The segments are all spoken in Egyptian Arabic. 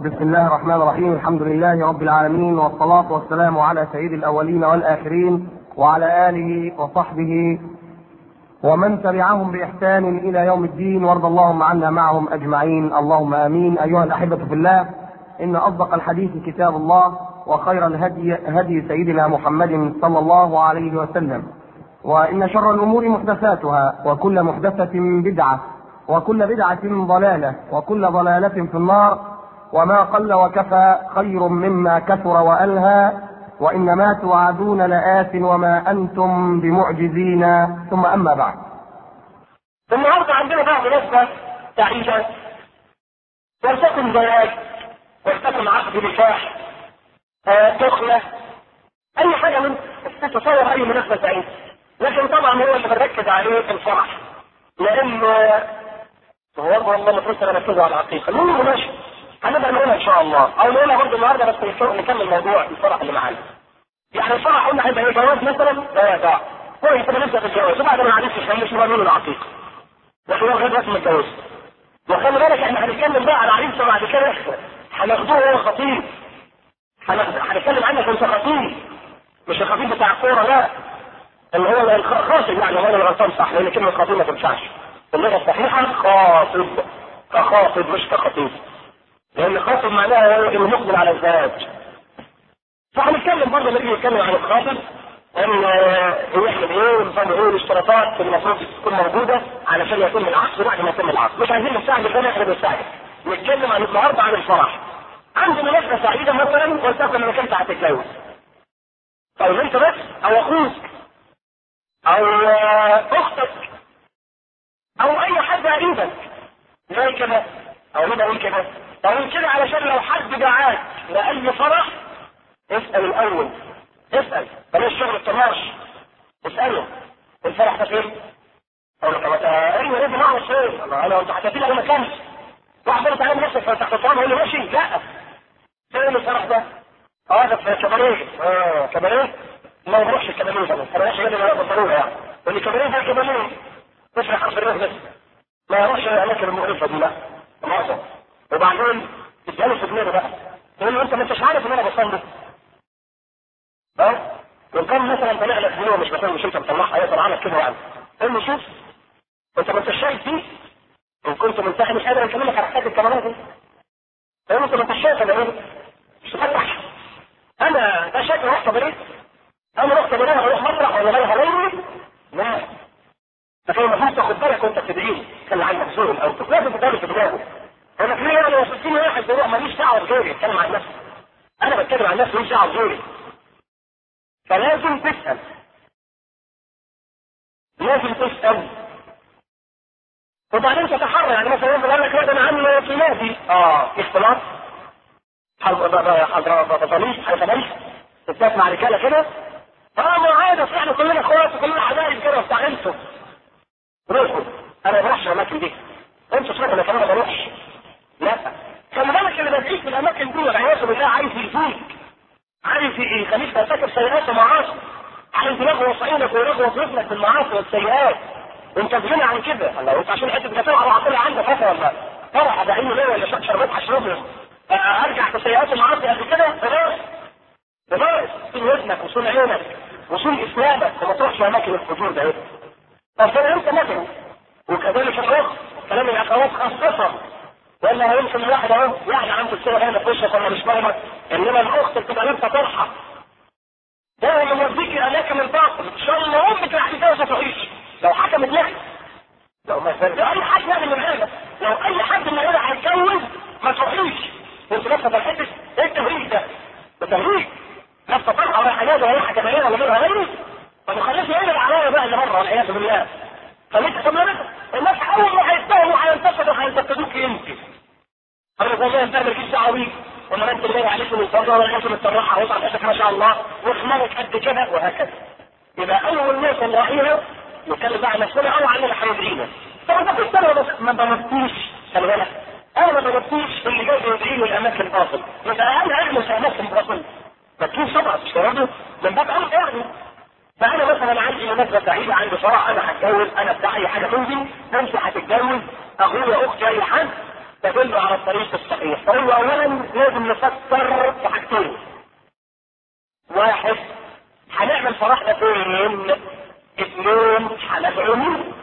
بسم الله الرحمن الرحيم الحمد لله رب العالمين والصلاة والسلام على سيد الأولين والآخرين وعلى آله وصحبه ومن تبعهم بإحسان إلى يوم الدين وارض اللهم عنا معهم أجمعين اللهم آمين أيها الأحبة في الله إن أصدق الحديث كتاب الله وخير الهدي هدي سيدنا محمد صلى الله عليه وسلم وإن شر الأمور محدثاتها وكل محدثة بدعة وكل بدعة ضلالة وكل ضلالة في النار وما قل وكفى خير مما كثر وألهى وإنما توعدون لآت وما أنتم بمعجزين ثم أما بعد النهارده عندنا بعض نسبة تعيشة ولتكن زواج ولتكن عقد نكاح آه، دخلة أي حاجة من تتصور أي مناسبة سعيدة لكن طبعا هو اللي بنركز عليه الفرح لأن هو والله المفروض نركزه على العقيقة المهم ماشي هنبقى نقولها ان شاء الله او نقولها برضه النهارده بس نكمل موضوع الفرح اللي معانا يعني الفرح قلنا هيبقى ايه جواز مثلا لا لا كويس انا نبدا بالجواز وبعد ما نعرفش نخلص نبقى نقول العقيقه لكن هو غير رسم الجواز وخلي بالك احنا هنتكلم بقى على عريسه بعد كده هناخدوه هو خطيب هنتكلم عنك انت خطيب مش الخطيب بتاع الكوره لا اللي هو الخاطب يعني هو الغلطان صح لان كلمه خطيب ما تنفعش اللغه الصحيحه خاطب كخاطب مش كخطيب لان خاطب معناها هو انه مقبل على الزواج فهنتكلم برضه لما نيجي نتكلم عن الخاطب ان يعمل ايه ونظام ايه الاشتراطات اللي المفروض تكون موجوده علشان يتم العقد وبعد ما يتم العقد مش عايزين نستعجل ده احنا بنستعجل نتكلم عن النهارده عن الفرح عندي مناسبه سعيده مثلا ولتكن انك انت هتتجوز طيب انت بس او اخوك او اختك او اي حد قريبك زي كده او مين اقول كده اقول كده علشان لو حد دعاك لاي فرح اسال الاول اسال بلاش شغل الطناش اساله الفرح ده فين؟ اقول لك طب ايوه ايه معه فين؟ انا انت هتديني انا مكانش واحد يقول تعالى نفسك تحت الطعام يقول لي ماشي لا فين الفرح ده؟ اه ده في كباريه اه كباريه ما بروحش الكباريه ده انا ماشي كده ولا بالضروره يعني واللي كباريه ده كباريه تفرح حرف الراس بس ما يروحش الاماكن المقرفه دي لا معظم وبعدين تديله في دماغه بقى تقول له انت ما انتش عارف ان انا بصلي ها لو كان مثلا طلع لك فيديو مش بصلي مش انت بتطلعها هي طلع لك كده يعني قول له شوف انت ما انتش شايف دي ان كنت منتهي مش قادر اكلمك على حكايه الكاميرات دي قول له انت ما انتش شايف انا ايه مش تفتح انا ده شكل رحت بريد انا رحت بريد هروح مسرح ولا غير غيري لا فكان المفروض تاخد بالك وانت بتدعيه خلي عندك ذهن او لازم تدرس في دماغه انا في انا وصلتني واحد بيروح ماليش دعوه بغيري اتكلم عن نفسي انا بتكلم عن نفسي ماليش دعوه بغيري فلازم تسال لازم تسال وبعدين تتحرى يعني مثلا يقول لك لا ده انا عامل في نادي اه اختلاط حضرتك حضرتك تتفق مع رجاله كده اه ما عادة احنا كلنا اخوات وكلنا حبايب كده وبتاع انتوا روحوا انا ما بروحش الاماكن دي انتوا تروحوا لكن انا ما بروحش لا خلي بالك اللي بدعيك في الاماكن دي والعياذ بالله عايز يفوت عايز يخليك ترتكب سيئات ومعاصي عايز يلغوص عينك ويلغوص رجلك بالمعاصي والسيئات وانت تغني عن كده الله انت عشان حته جفاء وعقلها عندك فتره ولا فرح ادعيني ليه ولا شربات هشربه ارجع في سيئات ومعاصي قد كده خلاص خلاص صون وزنك وصون عينك وصون اسلامك وما تروحش اماكن الفجور ده ايه طب ده انت مثلا وكذلك الاخت كلام الاخوات خاصه ولا هيمكن الواحد اهو يعني عنده الصوره هنا في وشك ولا مش فاهمك انما الاخت بتبقى لابسه طرحه ده اللي يوديك اماكن الباطل ان شاء الله امك راح تتجوز تعيش لو حكمت لك لو ما لو اي حد يعني من هذا لو اي حد من هذا هيتجوز ما تروحيش وانت لسه فرحتك ايه التهريج ده؟ ده تهريج لسه طرحه رايحه نادي ولا رايحه كباريه ولا غيرها غيره ما تخليش يقلب العلايه بقى اللي بره والعياذ بالله خليك طب الناس اول ما هيستوعبوا هينتقدوا هينتقدوك انت انا والله انت مالكيش دعوه بيك وما انت اللي عليك من الفضل ولا انت متطرحه ويطلع نفسك ما شاء الله وخمارك قد كده وهكذا يبقى اول ناس نراعيها نتكلم بقى عن نفسنا او عن اللي هيدعينا طب انت كنت انا ما ضربتيش خلي بالك انا ما ضربتيش اللي جاي يدعيني الاماكن باطل يبقى انا اعمل في اماكن باطل ما تكونش طبعا مش من باب اول يعني فانا مثلا عندي مناسبه سعيده عندي فرح انا هتجوز انا بتاع اي حاجه تنزل انت هتتجوز اخويا اختي اي حد تدل على الطريق الصحيح فهو اولا لازم نفكر في حاجتين واحد هنعمل فرحنا فين اثنين هندعو مين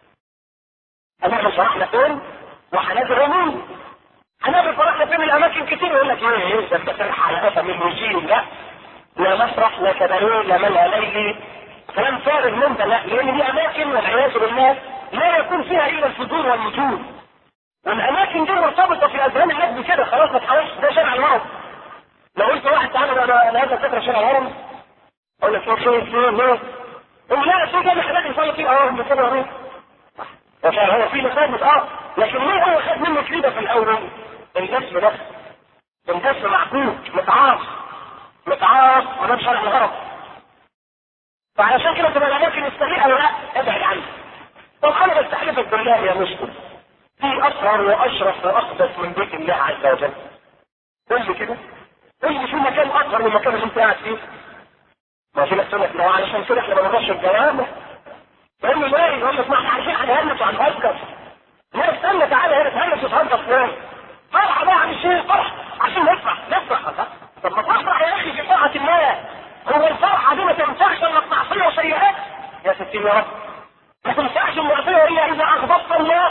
هنعمل فرحنا فين وهندعو مين هنعمل فرحنا فين الاماكن كتير يقول لك ايه ايه ده بتفرح على قفا من وجيه لا لا مسرح لا كباريه لا ملهى ليلي كلام فارغ من ده لا لان دي اماكن والعياذ بالله لا يكون فيها الا الفجور والنجوم والاماكن دي مرتبطه في اذهان الناس بكده خلاص ما تحاولش ده شارع الهرم لو قلت واحد تعالى انا انا هذا فكره شارع الهرم اقول لك فين فين فين ليه؟ يقول لا في جامع هناك يصلي فيه اه مكان اهو عشان هو في مساجد اه لكن ليه هو خد منه كده في الاول؟ الجسم نفسه الجسم معقول متعاص متعاص وده شارع الهرم فعلشان كده تبقى الاماكن السريعه ولا ابعد عنها طب انا بستحلفك بالله يا مسلم في اصغر واشرف واقدس من بيت الله عز وجل قول لي كده قول لي في مكان اصغر من المكان اللي انت قاعد فيه ما في ناس تقول لك لو علشان كده احنا ما نروحش الجوامع تقول له ليه؟ يقول لك ما احنا عايزين هنهلس وهنهجر لا استنى تعالى هنا تهلس وتهجر فين؟ فرحه بقى عن الشيء فرح عشان نفرح نفرح طب ما تفرح يا اخي في طاعه الله هو الفرحه دي ما تنفعش الا بمعصيه وسيئات يا ستي يا رب ما تنفعش المعصيه الا اذا اغضبت الله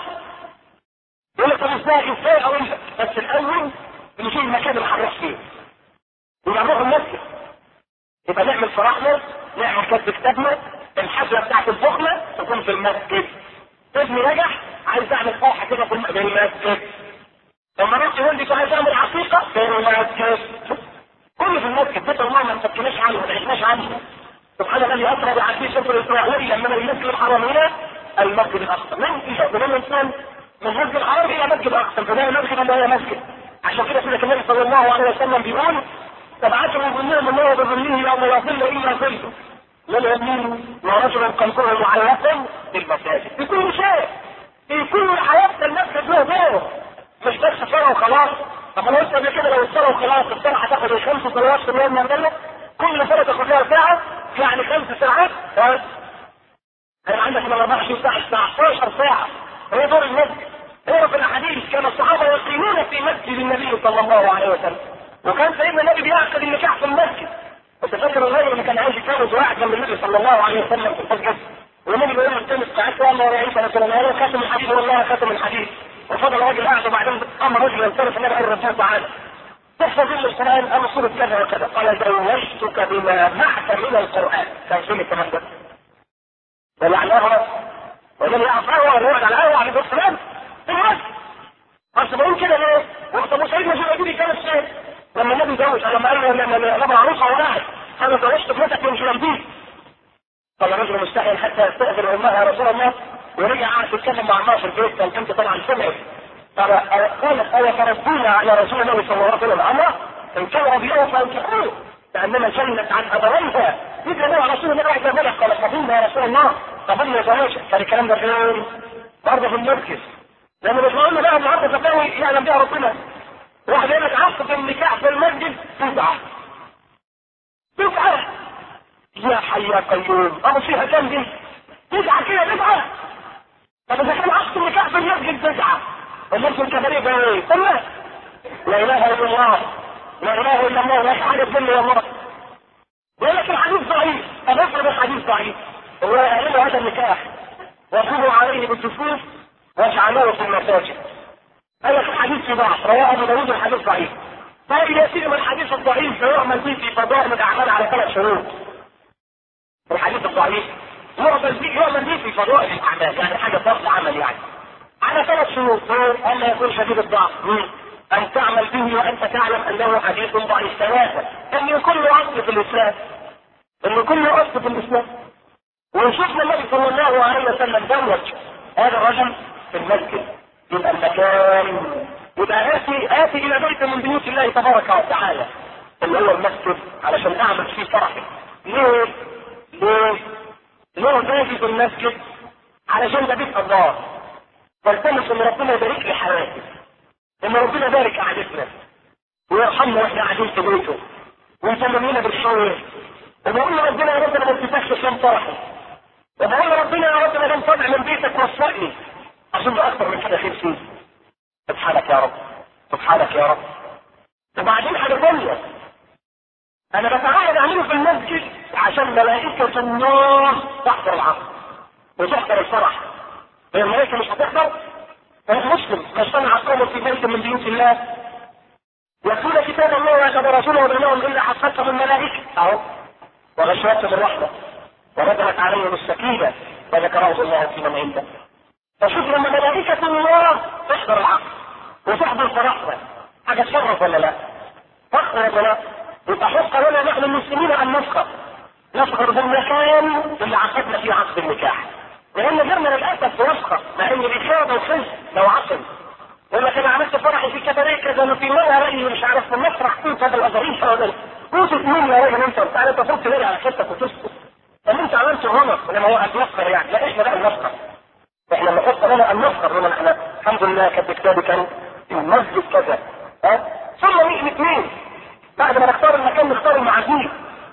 يقول لك طب ازاي ازاي اقول لك بس الاول نشوف المكان اللي هنروح فيه يبقى نروح المسجد يبقى نعمل فرحنا نعمل كتب كتابنا الحفله بتاعت البخله تكون في المسجد ابني نجح عايز اعمل فرحه كده في المسجد لما رحت والدي عايز اعمل عقيقه في المسجد كله في المسجد بيت الله ما نفكناش عنه ما عشناش عنه سبحان الذي اسرى بعبده سفر اسرائيل من المسجد الحرام الى المسجد الاقصى من فيها من الانسان من المسجد الحرام الى المسجد الاقصى فده مسجد ولا هي مسجد عشان كده سيدنا النبي صلى الله عليه وسلم بيقول سبعة يظلهم الله بظله يوم لا ظل الا ظله لليمين ورجل قلبه معلق بالمساجد في كل شيء في كل حياتنا المسجد له دور مش بس صلاه وخلاص طب انا قلت قبل كده لو الصلاه وخلاص الصلاه هتاخد الخمس صلوات في اليوم من الليل كل صلاه تاخد لها ساعه يعني خمس ساعات بس هيبقى عندك من 24 ساعه 19 ساعه هو دور المسجد هو في الاحاديث كان الصحابه يقيمون في مسجد النبي صلى الله عليه وسلم وكان سيدنا النبي بيعقد النكاح في المسجد انت فاكر الراجل اللي كان عايز يتجوز واحد جنب النبي صلى الله عليه وسلم في المسجد والنبي بيقول له التمس ساعات والله يا عيسى مثلا هذا خاتم الحديث والله خاتم الحديث وفضل الراجل قاعد وبعدين قام رجل ينصرف النبي قال الرسول تعالى تحفظ لي القران انا سوره كذا وكذا قال زوجتك بما معك من القران كان سنه الكلام ده ولعناه وقال يعرف قهوه ولا يقعد على قهوه عليه السلام في المسجد اصل بقول كده ليه؟ وقت ابو سعيد مجرد كان الشيء لما النبي زوج لما قال له لما لما عروسه ولا قاعد انا زوجت ابنتك من جلابيب قال رجل مستحيل حتى يستاذن امها يا رسول الله ورجع قعد يتكلم مع امها في البيت كان انت طبعا سمعت قالت او تردون على رسول الله صلى الله عليه وسلم امره ان كان رضيئه فانكحوه لانما جنت عن ابويها يجي على رسول الله بعد ذلك قال قبلنا يا رسول الله قبلنا زواجك كان الكلام ده فين؟ برضه في المركز لما مش قلنا بقى النهارده فتاوي يعلم بها ربنا واحد يقول لك عقد النكاح في المسجد بدعه بدعه يا حي يا قيوم ابو فيها كام دي بدعه كده بدعه طب اذا كان عقد النكاح في المسجد بدعه الناس الكباريه بقى ايه؟ لا لا اله الا الله لا اله الا الله لا حاجه تدل يا الله يقول لك الحديث ضعيف طب افرض الحديث ضعيف هو اعلنوا هذا النكاح وصلوا عليه بالصفوف واجعلوه في المساجد قال لك الحديث في ضعف رواه ابو داوود الحديث ضعيف طيب يا سيدي من الحديث الضعيف فيعمل به في فضائل الاعمال على ثلاث شروط الحديث الضعيف يعمل به يعمل به في فضائل الاعمال يعني حاجه ضغط عمل يعني على ثلاث شروط الا يكون شديد الضعف ان تعمل به وانت تعلم انه حديث ضعيف ثلاثه ان يكون له اصل في الاسلام ان يكون له اصل في الاسلام وشفنا النبي صلى الله عليه وسلم زوج هذا الرجل في المسجد يبقى المكان يبقى آتي آتي إلى بيت من بيوت الله تبارك وتعالى اللي هو المسجد علشان أعمل فيه فرحي ليه؟ ليه؟ ليه باجي في المسجد؟ علشان ده بيت الله والتمس ان ربنا يبارك لي حياتي ان ربنا يبارك قعدتنا ويرحمنا واحنا قاعدين في بيته ويسلمنا بالخير وبقول لربنا يا رب انا ما اديتكش كام فرحي وبقول لربنا يا رب انا طالع من بيتك وفقني عشان ده اكتر من كده خير فيه سبحانك يا رب سبحانك يا رب وبعدين حاجه ثانيه انا بتعاهد اعمله في المسجد عشان ملائكه النار تحضر العصر وتحضر الفرح هي الملائكه مش هتحضر مسلم اجتمع قوم في بيت من بيوت الله يتلون كتاب الله ويشهد رسوله بينهم الا حصلتهم الملائكه اهو وغشيتهم الرحمه ونزلت عليهم السكينه وذكرهم الله في من عنده فشوف لما ملائكه الله تحضر العقل وتحضر فرحنا حاجه تشرف ولا لا؟ فخر ولا لا؟ يبقى حق لنا نحن المسلمين ان نفخر نفخر بالمكان اللي عقدنا فيه عقد النكاح لان غيرنا للاسف بيفخر مع ان الافاده وخز لو عقل يقول لك انا عملت فرحي في كباريه كذا انا في مره رايي مش عارف في المسرح كنت هذا الازارين هذا كنت مين يا راجل انت بتاع انت صرت ليه على خيرتك وتسكت طب انت عملت غلط لما هو اتنفر يعني لا احنا بقى نفخر احنا نحط لنا ان نفخر لنا احنا الحمد لله كتب كتابي كان في المسجد كذا ها ثم نيجي اثنين بعد ما نختار المكان نختار المعازيم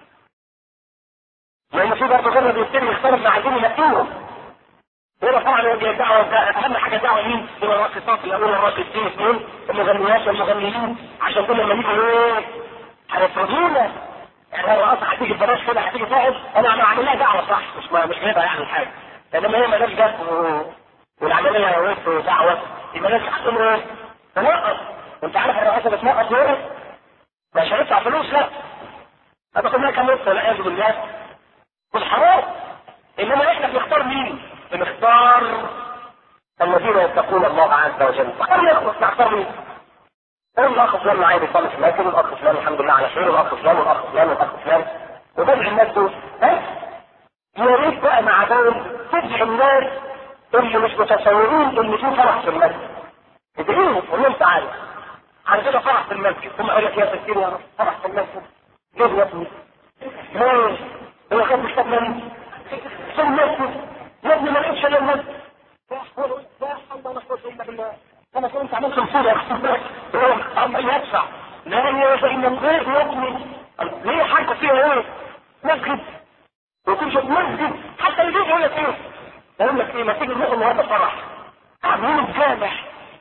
لان في برضه غيرنا بيبتدي يختار المعازيم ينقيهم هنا طبعا هو الدعوه ده اهم حاجه دعوه مين؟ هو الراقصات الاول الراقصين اثنين المغنيات والمغنيين عشان كل ما نيجي ايه؟ هيفرضونا يعني الرقاصه هتيجي ببلاش كده هتيجي تقعد انا انا عامل لها دعوه صح مش ما مش هيبقى يعني حاجه انما هي مالهاش جد والعمليه وقف دعوه يبقى لازم هتقول ايه؟ تنقص وانت عارف الرقاصه بتنقص ايه؟ مش هندفع فلوس لا هذا كلها كان نص والعياذ بالله والحرام انما احنا بنختار مين؟ بنختار الذين يتقون الله عز وجل فقال نخلص نختار مين؟ قول الاخ فلان معايا بيصلي في المسجد الاخ فلان الحمد لله على خير الاخ فلان والاخ فلان والاخ فلان وبدعي الناس دول ها؟ يا ريت بقى مع دول تدعي الناس اللي مش متصورين ان في فرح في المسجد ادعيهم قول لهم تعالوا عندنا فرح في المسجد ثم قال لك يا سكين يا رب فرح في المسجد ليه يا ابني؟ ليه؟ هو كان مش فاهم في المسجد يا ابني ما لقيتش الا المسجد لا حول ولا قوه الا بالله انا كنت عملت الصوره اما يدفع لا يا فان الغير يا ابني ليه حاجه فيها ايه؟ مسجد وتمشي مسجد حتى البيت يقول لك ايه؟ يقول لك ايه ما تيجي نروح النهارده فرح عاملين الجامع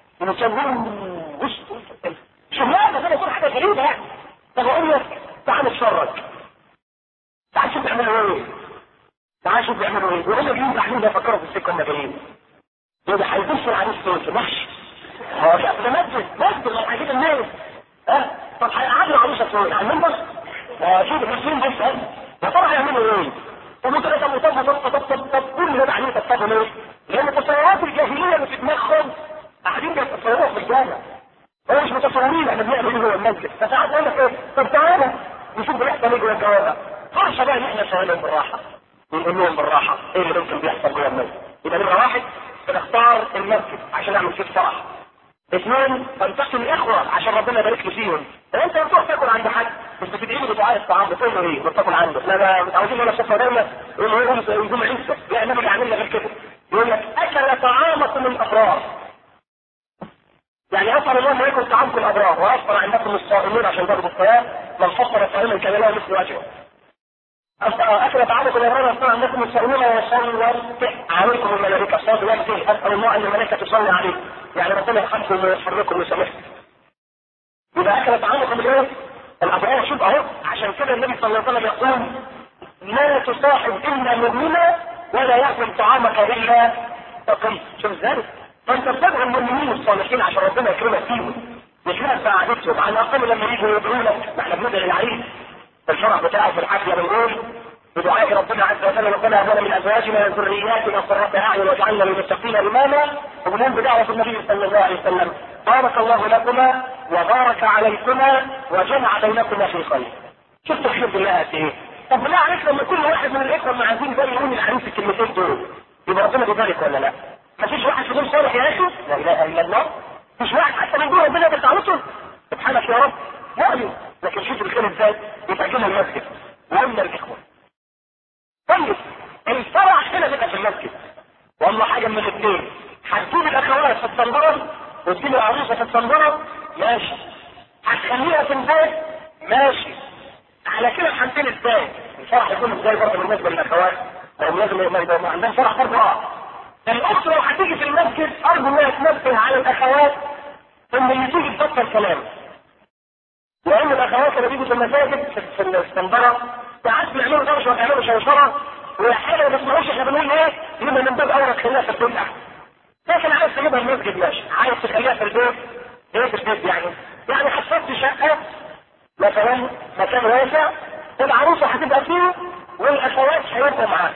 ومسوين وسط شغلانه كده تقول حاجه غريبه يعني طب اقول لك تعال اتفرج تعال شوف بيعملوا ايه تعال شوف بيعملوا ايه وهم جايين رايحين بيفكروا في السكه هم جايين ايه ده هيبصوا العريس فين في محشي هو ده مسجد مسجد لو عايزين الناس ها طب هيقعدوا العروسه فين على المنبر شوف المسلمين بس ها يا ترى هيعملوا ايه طب انت طب طب طب طب طب طب كل ده عليه تتصرفوا ليه؟ لان تصورات الجاهليه اللي في دماغهم قاعدين بيتصوروا في الجامع هو مش متصورين احنا بنعمل ايه جوه المسجد فساعات يقول لك ايه طب تعالى نشوف بيحصل ايه جوه الجوامع فرصه بقى ان احنا نسوي لهم بالراحه نقول لهم بالراحه ايه اللي ممكن بيحصل جوه المسجد يبقى نمره واحد بنختار المسجد عشان نعمل فيه فرح اثنين تنتقي الاخوه عشان ربنا يبارك لي فيهم لو انت بتروح تاكل عند حد مش بتدعي له بدعاء الطعام بتقول له ايه بتاكل عنده لا لا متعودين ولا شفنا دايما يقول له يقوم عيسى لا النبي عامل غير كده يقول لك اكل طعامكم الابرار يعني اسال الله ما ياكل طعامكم الابرار وافطر عندكم الصائمين عشان برضه الصيام من فطر صائما كان له مثل اجره أكل طعامكم الأبرار وأفطر عندكم الصائمين ويصلي عليكم الملائكة الصلاة والسلام أسأل الله أن الملائكة تصلي عليكم يعني ربنا يرحمكم ويحركم ويسامحكم يبقى أكل طعامكم الإيه؟ الأبرار شوف أهو عشان كده النبي صلى الله عليه وسلم يقول لا تصاحب إلا مؤمنا ولا يأكل طعامك إلا تقي شوف ذلك فأنت بتدعو المؤمنين الصالحين عشان ربنا يكرمك فيهم يكرمك سعادتهم على الأقل لما يجوا يدعوا لك ما احنا بندعي العريس في الفرح بتاعه في الحفله بنقول بدعاء ربنا عز وجل ربنا هب لنا من ازواجنا وذرياتنا قرة اعين واجعلنا للمتقين اماما وبنقول بدعوة النبي صلى الله عليه وسلم بارك الله لكما وبارك عليكما وجمع بينكما في خير. شفت الخير بالله قد ايه؟ طب بالله عليك لما كل واحد من الاخوه المعازيم ده يقول للعريس الكلمتين دول يبقى ربنا بيبارك ولا لا؟ مفيش واحد فيهم صالح يا اخي؟ لا اله الا الله. مفيش واحد حتى من دول ربنا بيدعوته سبحانك يا رب مؤمن لكن شوف الخير ازاي يتعجبها المسجد وقلنا الاخوه طيب الفرح هنا بيبقى في المسجد والله حاجه من الاثنين هتجيب الاخوات في الصندره وتجيب العروسه في الصندره ماشي هتخليها في البيت ماشي على كده الحالتين ازاي الفرح يكون ازاي برضه بالنسبه للاخوات هم لازم يبقى عندهم فرح برضه اه الاخت لو هتيجي في المسجد ارجو انها تنبه على الاخوات ان اللي تيجي تبطل كلام لان الاخوات اللي بيجوا في المساجد في الاسكندره ساعات بيعملوا دوشه وبيعملوا شوشره واحيانا ما بيسمعوش احنا بنقول ايه يبقى من باب اولى تخليها في البيت احسن لكن عايز تجيبها المسجد ماشي عايز تخليها في البيت ايه في البيت يعني يعني حصلت شقه مثلا مكان واسع العروسه هتبقى فيه والاخوات هيبقوا معاها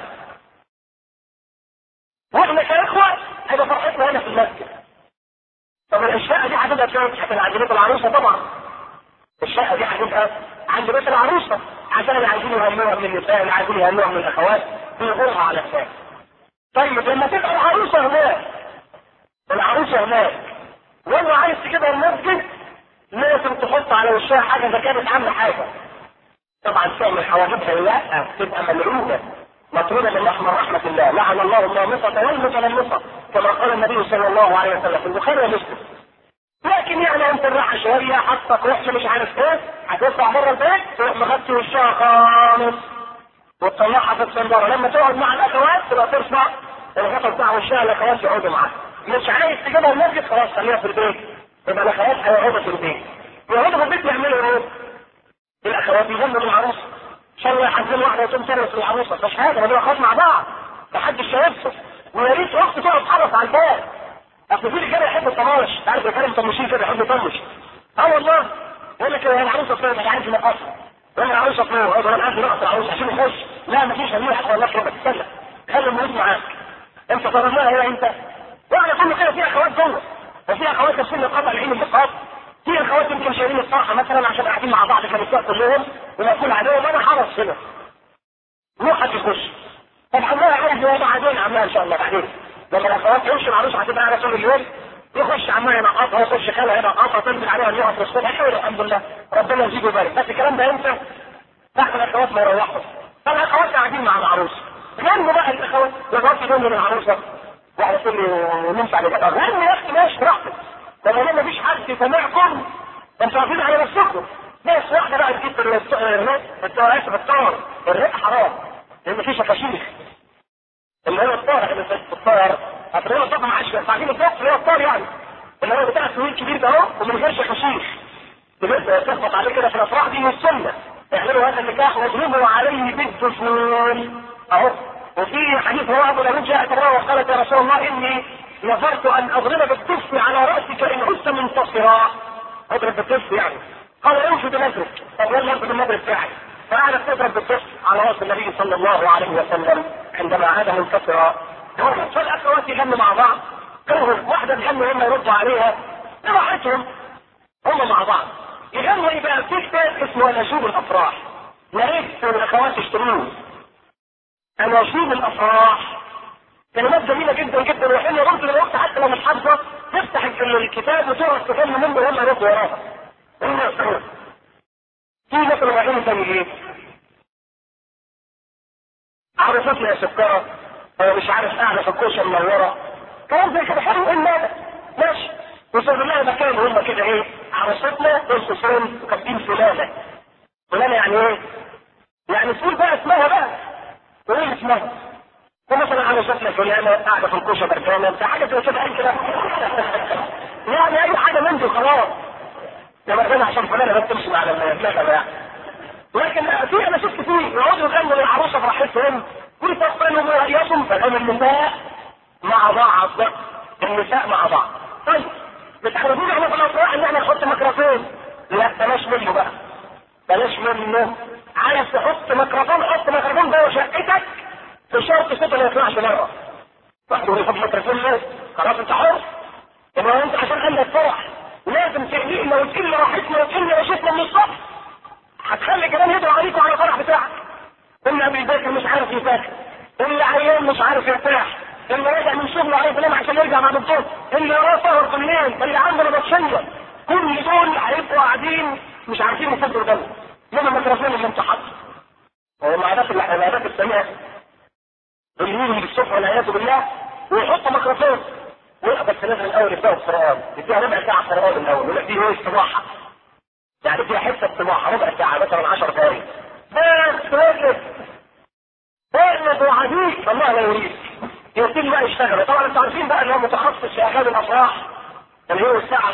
واحنا كاخوه هيبقى فرحتنا هنا في المسجد طب الشقه دي هتبقى فين؟ هتبقى عند بيت العروسه طبعا الشقه دي هتبقى عند بيت العروسه عشان اللي عايزين يهنوها من النساء اللي عايزين يهنوها من الاخوات بيغورها على الناس طيب لما تبقى العروسه هناك العروسه هناك ولا عايز تجيبها المسجد لازم تحط على وشها حاجه اذا كانت عامله حاجه طبعا تعمل حواجبها لا تبقى ملعونه مطرودة من رحمة رحمة الله لعن الله النامصة والمتنمصة كما قال النبي صلى الله عليه وسلم في البخاري ومسلم لكن يعني انت الراحة شوية حطك وحشة مش عارف ايه هتطلع بره البيت تروح مغطي وشها خالص وتطلعها في الصندارة لما تقعد مع الاخوات تبقى ترفع الغطا بتاع وشها الاخوات يقعدوا معاها مش عايز تجيبها المسجد خلاص خليها في البيت يبقى الاخوات هيقعدوا في البيت يقعدوا في البيت يعملوا ايه؟ الاخوات يغنوا للعروسه ان شاء الله يحزن واحده وتقوم ترقص العروسه مش حاجه ما اخوات مع بعض محدش هيفصل ويا ريت اخت تقعد تحرص على الباب اصل في رجاله يحبوا الطناش عارف الرجاله مطنشين كده يحبوا يطنش اه والله يقول لك العروسه فين مش عارف مقاصه ولا العروسه فين اقعد انا عندي رقص العروسه عشان يخش لا مفيش هنروح حتى الله كده استنى خلي الموجود معاك انت طردناها هنا انت واحنا كل كده في اخوات جوه وفي اخوات تفصيل القطع العين بالقطع في اخوات يمكن شايلين الطرحه مثلا عشان قاعدين مع بعض كانوا كلهم ومقفول عليهم انا حرص هنا روح حد يخش طب عمال عايز هو بعدين عمال ان شاء الله بعدين لما الاخوات يمشي العروس هتبقى على طول اليوم يخش عمال ينقطها يخش خالها ينقطها تنزل عليها اليوم في الصبح حلو الحمد لله ربنا يزيده ويبارك بس الكلام ده امتى؟ بعد الاخوات ما يروحوا فالاخوات قاعدين مع العروس غنوا بقى الاخوات الاخوات يغنوا للعروسه واحد يقول لي نمشي على كده غنوا يا اخي ماشي براحتك طب ما فيش حد يسمعكم انتوا عارفين على نفسكم ناس واحده بقى تجيب الرق اسف الطار الرق حرام لان في شفاشيخ اللي هو الطار اللي في الطار اصل هو الطار معاش عارفين الطار اللي هو الطار يعني اللي هو بتاع السويل الكبير ده اهو ومن غير شفاشيخ تخبط عليه كده في الافراح دي والسنه اعملوا هذا النكاح واضربوا عليه بالدفول اهو وفي حديث رواه ابو داود جاءت امراه وقالت يا رسول الله اني نظرت ان اضرب بالدف على راسك ان عدت منتصرا اضرب بالدف يعني قال انشد نظرك طب يلا ارفض النظر بتاعي فقعدت تضرب بالدف على راس النبي صلى الله عليه وسلم عندما عاد منتصرا فالاخوات يغنوا مع بعض كلهم واحده تغني هم يردوا عليها براحتهم هم مع بعض يغنوا يبقى في كتاب اسمه اناشيد الافراح يا ريت الاخوات يشتروه اناشيد الافراح كلمات جميله جدا جدا وحين يرد الوقت حتى لو مش حافظه تفتح الكتاب وتقرا تفهم منه وهم يردوا وراها في مثلا رايحين تاني ايه؟ عرفتني يا سكرة أنا مش عارف قاعدة في الكوشة منورة كلام زي كده حلو إيه ماذا؟ ماشي وصل لها مكان هم كده إيه؟ عرفتنا الخسران كاتبين فلانة فلانة يعني إيه؟ يعني تقول بقى اسمها بقى وإيه اسمها؟ ومثلا عرفتنا فلانة قاعدة في الكوشة بركانة بتاع حاجة زي كده أي كلام يعني أي حاجة من دي خلاص لما انا عشان فلانة بس تمشي على المكتبة يعني لكن في انا شفت فيه يقعدوا يغنوا للعروسه فرحتهم كل تقبلوا رايكم فكان النساء مع بعض النساء مع بعض طيب بتحرجونا احنا في الافراح ان احنا نحط ميكروفون لا بلاش منه بقى بلاش منه عايز تحط ميكروفون حط ميكروفون جوه شقتك في شرط صوته ما يطلعش بره واحد يحط ميكروفون ليه؟ خلاص انت حر يبقى انت عشان عندك فرح لازم تقلقنا وتقل راحتنا وتقل رشتنا من الصبح هتخلي كمان يدعو عليكم على الفرح بتاعك اللي بيذاكر مش عارف يذاكر اللي عيان مش عارف يرتاح اللي راجع من شغله عايز ينام عشان يرجع مع دكتور اللي وراه سهر في الليل اللي عنده نبطشيه كل دول هيبقوا قاعدين مش عارفين يفضلوا دم من الميكروفون اللي انت حاطه هو العادات العادات السيئه اللي بالصبح والعياذ بالله ويحطوا ميكروفون بس لازم الاول يبداوا القران يديها ربع ساعه قران الاول يقول لك دي هو استراحه يعني فيها حصه استراحه ربع ساعه مثلا 10 دقائق بس واقف واقف وعديد الله لا يريد يبتدي بقى يشتغل طبعا انتوا عارفين بقى ان هو متخصص في اغاني الافراح اللي هو الساعه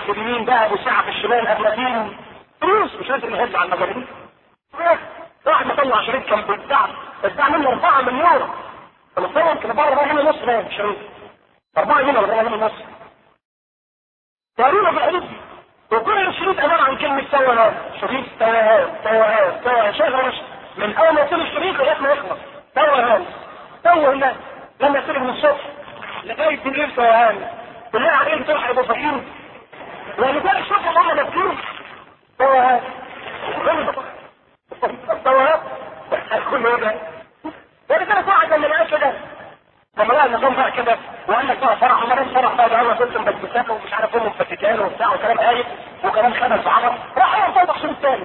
في اليمين ذهب وساعه في الشمال افلاطين فلوس مش لازم يهد على المجانين واحد مطلع شريط كان بيتباع اتباع منه 4 مليون فمتصور يمكن بره 4 مليون ونص باين شريط 4 مليون ولا 4 مليون ونص تقريبا بالحدود دي وكل الشريط عباره عن كلمه توهان شريط توهان توهان توهان شغل من اول ما يصير الشريط لغايه ما يخلص توهان توه الناس لما يصير من الصبح لغايه بالليل توهان بالله عليك تروح يبقى فقير ولذلك شوف الله مذكور توهان توهان كل هذا ولذلك واحد لما لقى كده لما لقى النظام بقى كده وقال لك بقى فرح وما فرح بقى ده انا كنت مبسسات ومش عارف ايه مفتتان وبتاع وكلام قايل وكلام خمس عمر راح هو طلع شريط تاني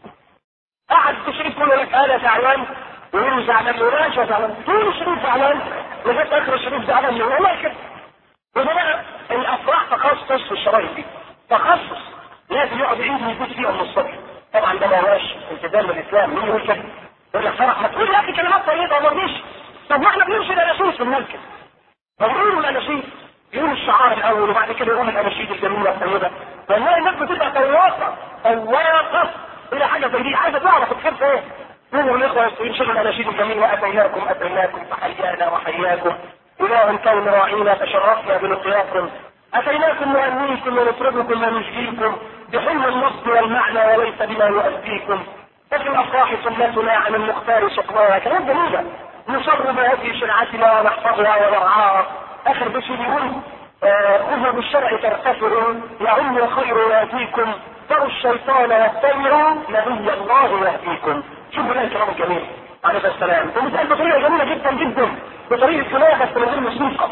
قعد في شريط كله لك انا زعلان ويقول له زعلان يقول له مش زعلان طول الشريط زعلان لغايه اخر الشريط زعلان يقول والله كده وده بقى الافراح تخصص في الشرايط دي تخصص لازم يقعد يعيد ويجوز فيها من الصبح طبعا ده ما هواش التزام الاسلام مين يقول كده؟ يقول لك فرح ما تقول يا اخي كلمات طيبه وما تجيش طب ما احنا بنمشي الاناشيد في المركز فبيقولوا الاناشيد يقولوا الشعار الاول وبعد كده يقولوا الاناشيد الجميله الطيبه والله الناس بتبقى تواقه تواقه الى حاجه زي دي عايزه تعرف الخير في ايه يقولوا الاخوه يستوين شغل الاناشيد الجميل واتيناكم اتيناكم فحيانا وحياكم اله الكون راعينا تشرفنا بلقياكم اتيناكم نهنيكم ونطربكم ونشجيكم بحلم النصب والمعنى وليس بما يؤذيكم ففي الافراح سنتنا عن المختار سقناها كلام جميله نصر بهذه شرعتنا ونحفظها ونرعاها اخر بس يقول خذوا بالشرع ترتفعوا يعم الخير ياتيكم تروا الشيطان يتبعوا نبي الله يهديكم شوفوا ده الكلام الجميل عليه السلام ومثال بطريقه جميله جدا جدا بطريقه كلام بس من غير موسيقى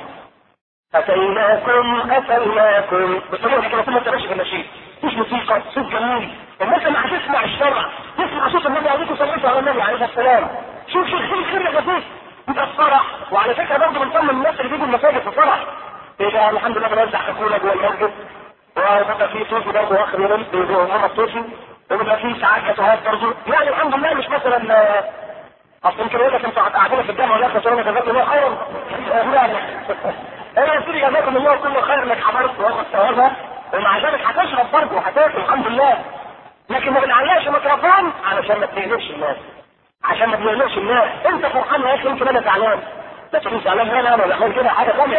اتيناكم اتيناكم بالطريقه دي كده ما تبقاش في النشيد مش موسيقى صوت جميل الناس اللي هتسمع الشرع تسمع صوت النبي عليه الصلاه والسلام على النبي عليه السلام شوف شوف خير خير يا جديد يبقى الفرح وعلى فكره برضه بنطمن الناس اللي بيجوا المساجد في الفرح يبقى الحمد لله بنوزع حكومه جوه المسجد وبيبقى في صوفي برضه اخر يوم بيبقى محمد صوفي وبيبقى في ساعات جاتوهات برضه يعني الحمد لله مش مثلا اصل يمكن يقول لك انتوا قاعدين في الجامعه ولا خسرانه جزاكم الله خيرا لا انا يا سيدي جزاكم الله كل خير انك حضرت واخد ثوابها ومع ذلك هتشرب برضه وهتاكل الحمد لله لكن ما بنعلقش ميكروفون علشان ما تقلقش الناس عشان ما تقلقش الناس انت فرحان يا اخي يمكن انا زعلان لا تكون زعلان انا انا ولا كده حاجه ثانيه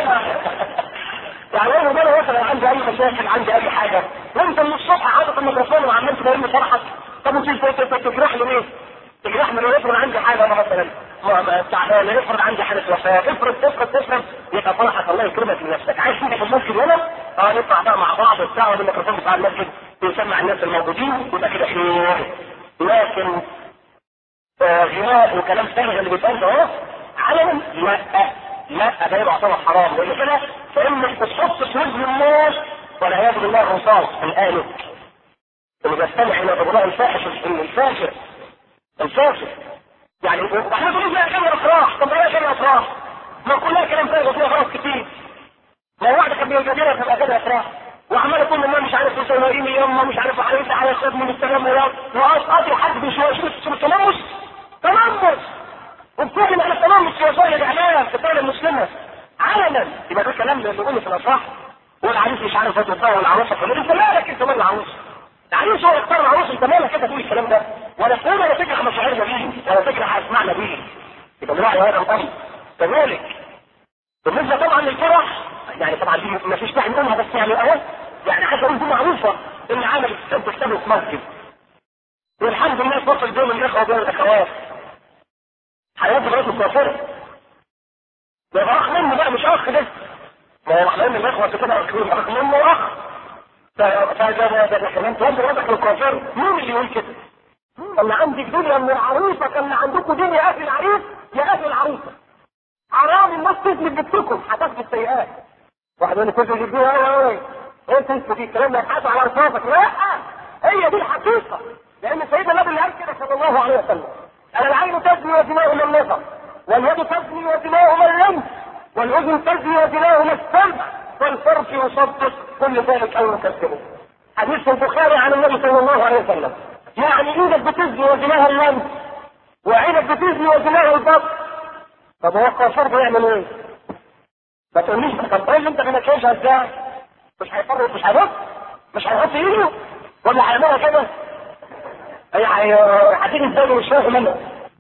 يعني انا ده مثلا عندي اي مشاكل عندي اي حاجه وانت من الصبح حاطط الميكروفون وعمال تبين فرحك طب وانت تجرح لي ليه؟ تجرحني لو افرض عندي حاجه انا مثلا تعبان افرض عندي حاله وفاه افرض افرض افرض يبقى فرحك الله يكرمك لنفسك عايز تيجي في المسجد هنا اه نطلع بقى مع بعض وبتاع والميكروفون بتاع المسجد يسمع الناس الموجودين يبقى كده خير لكن آه غناء وكلام فارغ اللي بيتقال ده اهو علنا لا لا ده يبقى طبعا حرام لان كده فانك بتحط في وجه الناس والعياذ بالله الرصاص الآلك اللي بيستمع الى غبراء الفاحش الفاجر الفاسد يعني واحنا بنقول لها كلمه افراح طب ايه كلمه افراح؟ ما كلها كلام فارغ وفيها فرص كتير ما واحد كان بيجادلها تبقى كده افراح وعمال يقول لله مش عارف مسويين يما مش عارف عليه على صدر من السلام ولا واسقطي حد بشويه شوف التلمس تلمس وبتعلن على التلمس في وسائل الاعلام في الدوله المسلمه علنا يبقى ده كلام اللي بيقوله في الافراح والعريس مش عارف يتوفى والعروسه فلان انت مالك انت مال العروسه العريس هو يختار العروس انت مالك كده تقول الكلام ده ولا تقول ولا تجرح مشاعرنا بيه ولا تجرح اسمعنا بيه يبقى نراعي هذا الامر كذلك بالنسبه طبعا للفرح يعني طبعا دي ما فيش داعي نقولها بس يعني اهو يعني حتى دي معروفه ان عمل تكتبه في مسجد والحمد لله توصل بين الاخوه وبين الاخوات حياه الرجل مسافره يبقى اخ منه بقى مش اخ ده ما هو احنا من الاخوه كده اخ منه اخ فده ده كمان تودي وضعك للكافر مين اللي يقول كده؟ اللي عندك دنيا من العروسه كان عندكم دنيا يا اهل العريس يا اهل العروسه حرام الناس تثبت بنتكم هتثبت سيئات واحد يقول لي كنت بتجيبوها قوي قوي ايه تثبت دي الكلام ده يتحاسب على رصاصك لا هي دي الحقيقه لان سيدنا النبي اللي قال كده صلى الله عليه وسلم انا العين تزني ودماء من النظر واليد تزني ودماء من اللمس والاذن تزني ودماء من السمع والفرج يصدق كل ذلك او يكذبه حديث البخاري عن النبي صلى الله عليه وسلم يعني ايدك بتزني وزناها اللمس وعينك بتزني وزناها البطن طب هو القاصر بيعمل ايه؟ ما تقوليش طب قول لي انت ما كانش ازاي؟ مش هيفرق مش هيبص مش هيحط ايده ولا هيعملها كده هي هتيجي ازاي مش فاهم انا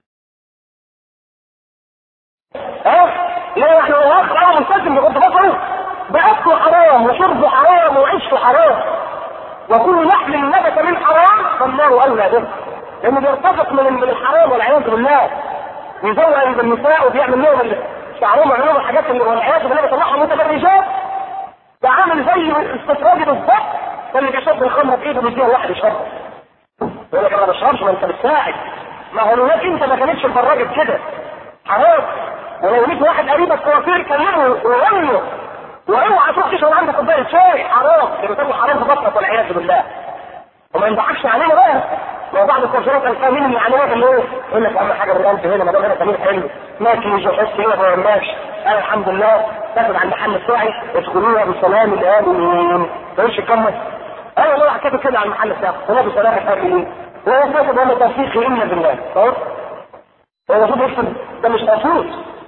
اه لا احنا الاخ انا ملتزم بغض بصره باكله حرام وشربه حرام وعيشه حرام وكل لحم نبت من حرام فالنار اولى به لانه بيرتزق من من الحرام والعياذ بالله بيزوج بالنساء وبيعمل لهم شعرهم ويعمل لهم حاجات اللي والعياذ بالله بيطلعهم متبرجات ده عامل زي الاستفراج بالظبط اللي بيشرب الخمر بايده بيديها واحد يشرب يقول لك انا ما بشربش ما انت بتساعد ما هو لولاك انت ما كانتش اتفرجت كده حرام ولو ليك واحد قريبك كوافير كلمه وقول له واوعى تروح تشرب عندك كوبايه شاي حرام لانه تاكل حرام في بطنك والعياذ بالله وما ينضحكش علينا بقى لو بعض الكوافيرات الفاهمين اللي علينا اللي ايه يقول لك اهم حاجه بالقلب هنا ما دام هنا تمرين حلو ماشي مش يحس هنا ما يهمناش انا الحمد لله تاخد على المحل بتاعي ادخلوها بسلام الامين تقولش كمل انا والله حكيت كده على المحل بتاعي هو بسلام الامين وهو فاكر ان توفيقي الا بالله خلاص هو المفروض يكتب ده مش توفيق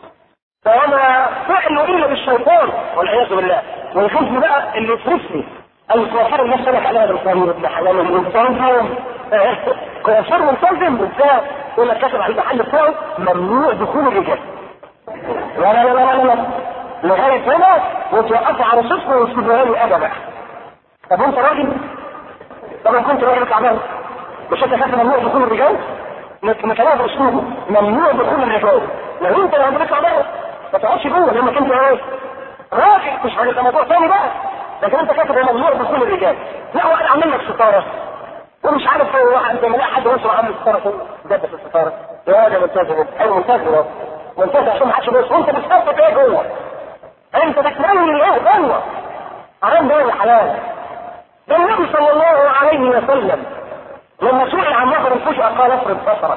فانا فعله الا بالشيطان والعياذ بالله ويخافني بقى اللي يصرفني الكوافير الناس سالك عليها بالخير ابن حلال الملتزم كوافير ملتزم بالذات يقول لك كاتب على المحل بتاعه ممنوع دخول الرجال لا لا لا لا لا لغايه هنا وتوقفوا على صفر ويسيبوها لي ابدا طب انت راجل طب انا كنت راجل تعبان مش انت كاتب ممنوع دخول الرجال مكانها باسلوبه ممنوع دخول الرجال لو انت لو بتطلع بره ما تقعدش جوه لانك انت ايه راجل مش حاجه ده موضوع ثاني بقى لكن انت كاتب ممنوع دخول الرجال لا واحد عامل لك ستاره ومش عارف هو واحد زي ما لا حد وصل عامل ستاره كله جد في الستاره يا ده ملتزم ايوه ملتزم اهو ملتزم عشان ما حدش يبص وانت بتخطط ايه جوه انت بتميل ايه جوه حرام ده ولا حلال ده النبي صلى الله عليه وسلم لما سئل عن نظر الفجأة قال افرض بصرك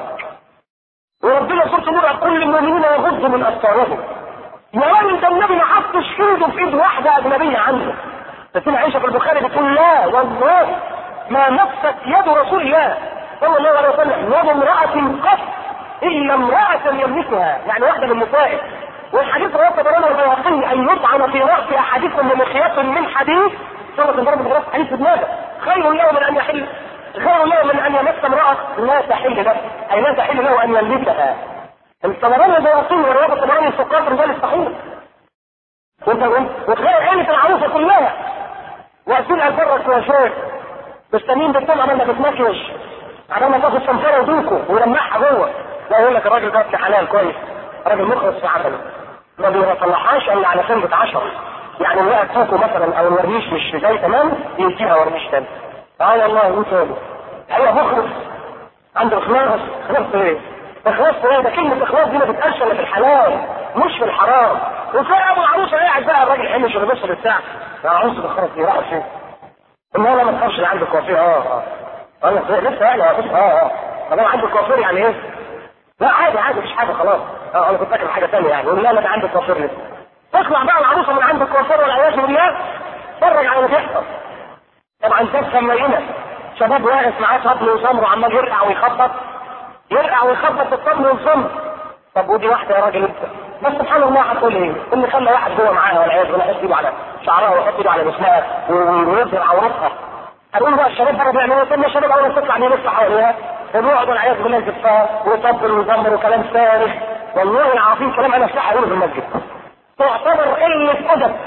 وربنا سبحانه وتعالى كل المؤمنين يغضوا من ابصارهم يا راجل ده النبي ما حطش ايده في ايد واحده اجنبيه عنده لكن عائشه في البخاري بتقول لا والله ما نفست يد رسول الله صلى الله عليه وسلم يد امراه قط الا امراه يملكها يعني واحده من نسائه والحديث رواه طبراني والبيهقي ان يطعن في راس احدكم بمخيط من حديث سوره الضرب بالراس حديث في دماغه خير له من ان يحل خير له من ان يمس امراه لا تحل له اي لا تحل له ان يملكها الطبراني البيهقي والروايه الطبراني الثقات رجال الصحيح وانت وتخيل عيلة العروسة كلها واقفين على البر يا شيخ مستنيين بالطلع عمال ما بتنكش عمال ما تاخد صنفره ودوكو ويلمعها جوه لا يقول لك الراجل ده ابن حلال كويس راجل مخلص في عمله ما بيطلعهاش الا على سنة عشرة يعني الوقت توكو مثلا او الورنيش مش زي تمام يديها ورنيش تاني اه والله هو تاني هو مخلص عنده اخلاص اخلاص ايه؟ اخلاص ايه؟ ده كلمة اخلاص دي ما بتتقالش الا في الحلال مش في الحرام وفي ابو العروسه قاعد بقى الراجل حمش اللي بيبص للساعه يا عروسه دخلت لي راح فين؟ ان انا ما تخافش اللي عندك كوافير اه اه انا لسه يعني اه اه طب انا عندي كوافير يعني ايه؟ لا عادي عادي مش حاجه خلاص اه انا كنت فاكر حاجه ثانيه يعني لا لا ده عندك كوافير لسه تطلع بقى العروسه من عندك كوافير والعياذ بالله اتفرج على اللي بيحصل طبعا كبسه مليئه شباب واقف معاه طبل وصمر وعمال يرقع ويخبط يرقع ويخبط الطبل والصمر طب ودي واحده يا راجل انت بس سبحان الله هتقول ايه؟ اللي خلى واحد جوه معاها والعياذ بالله يحط ايده على شعرها ويحط ايده على جسمها ويظهر عورتها. هتقول بقى الشباب بره بيعملوا ايه؟ كل الشباب اول ما تطلع يلف حواليها وبيقعد والعياذ بالله يزفها ويطبل ويزمر وكلام فارغ والله العظيم كلام انا افتح اقوله في المسجد. تعتبر قله ادب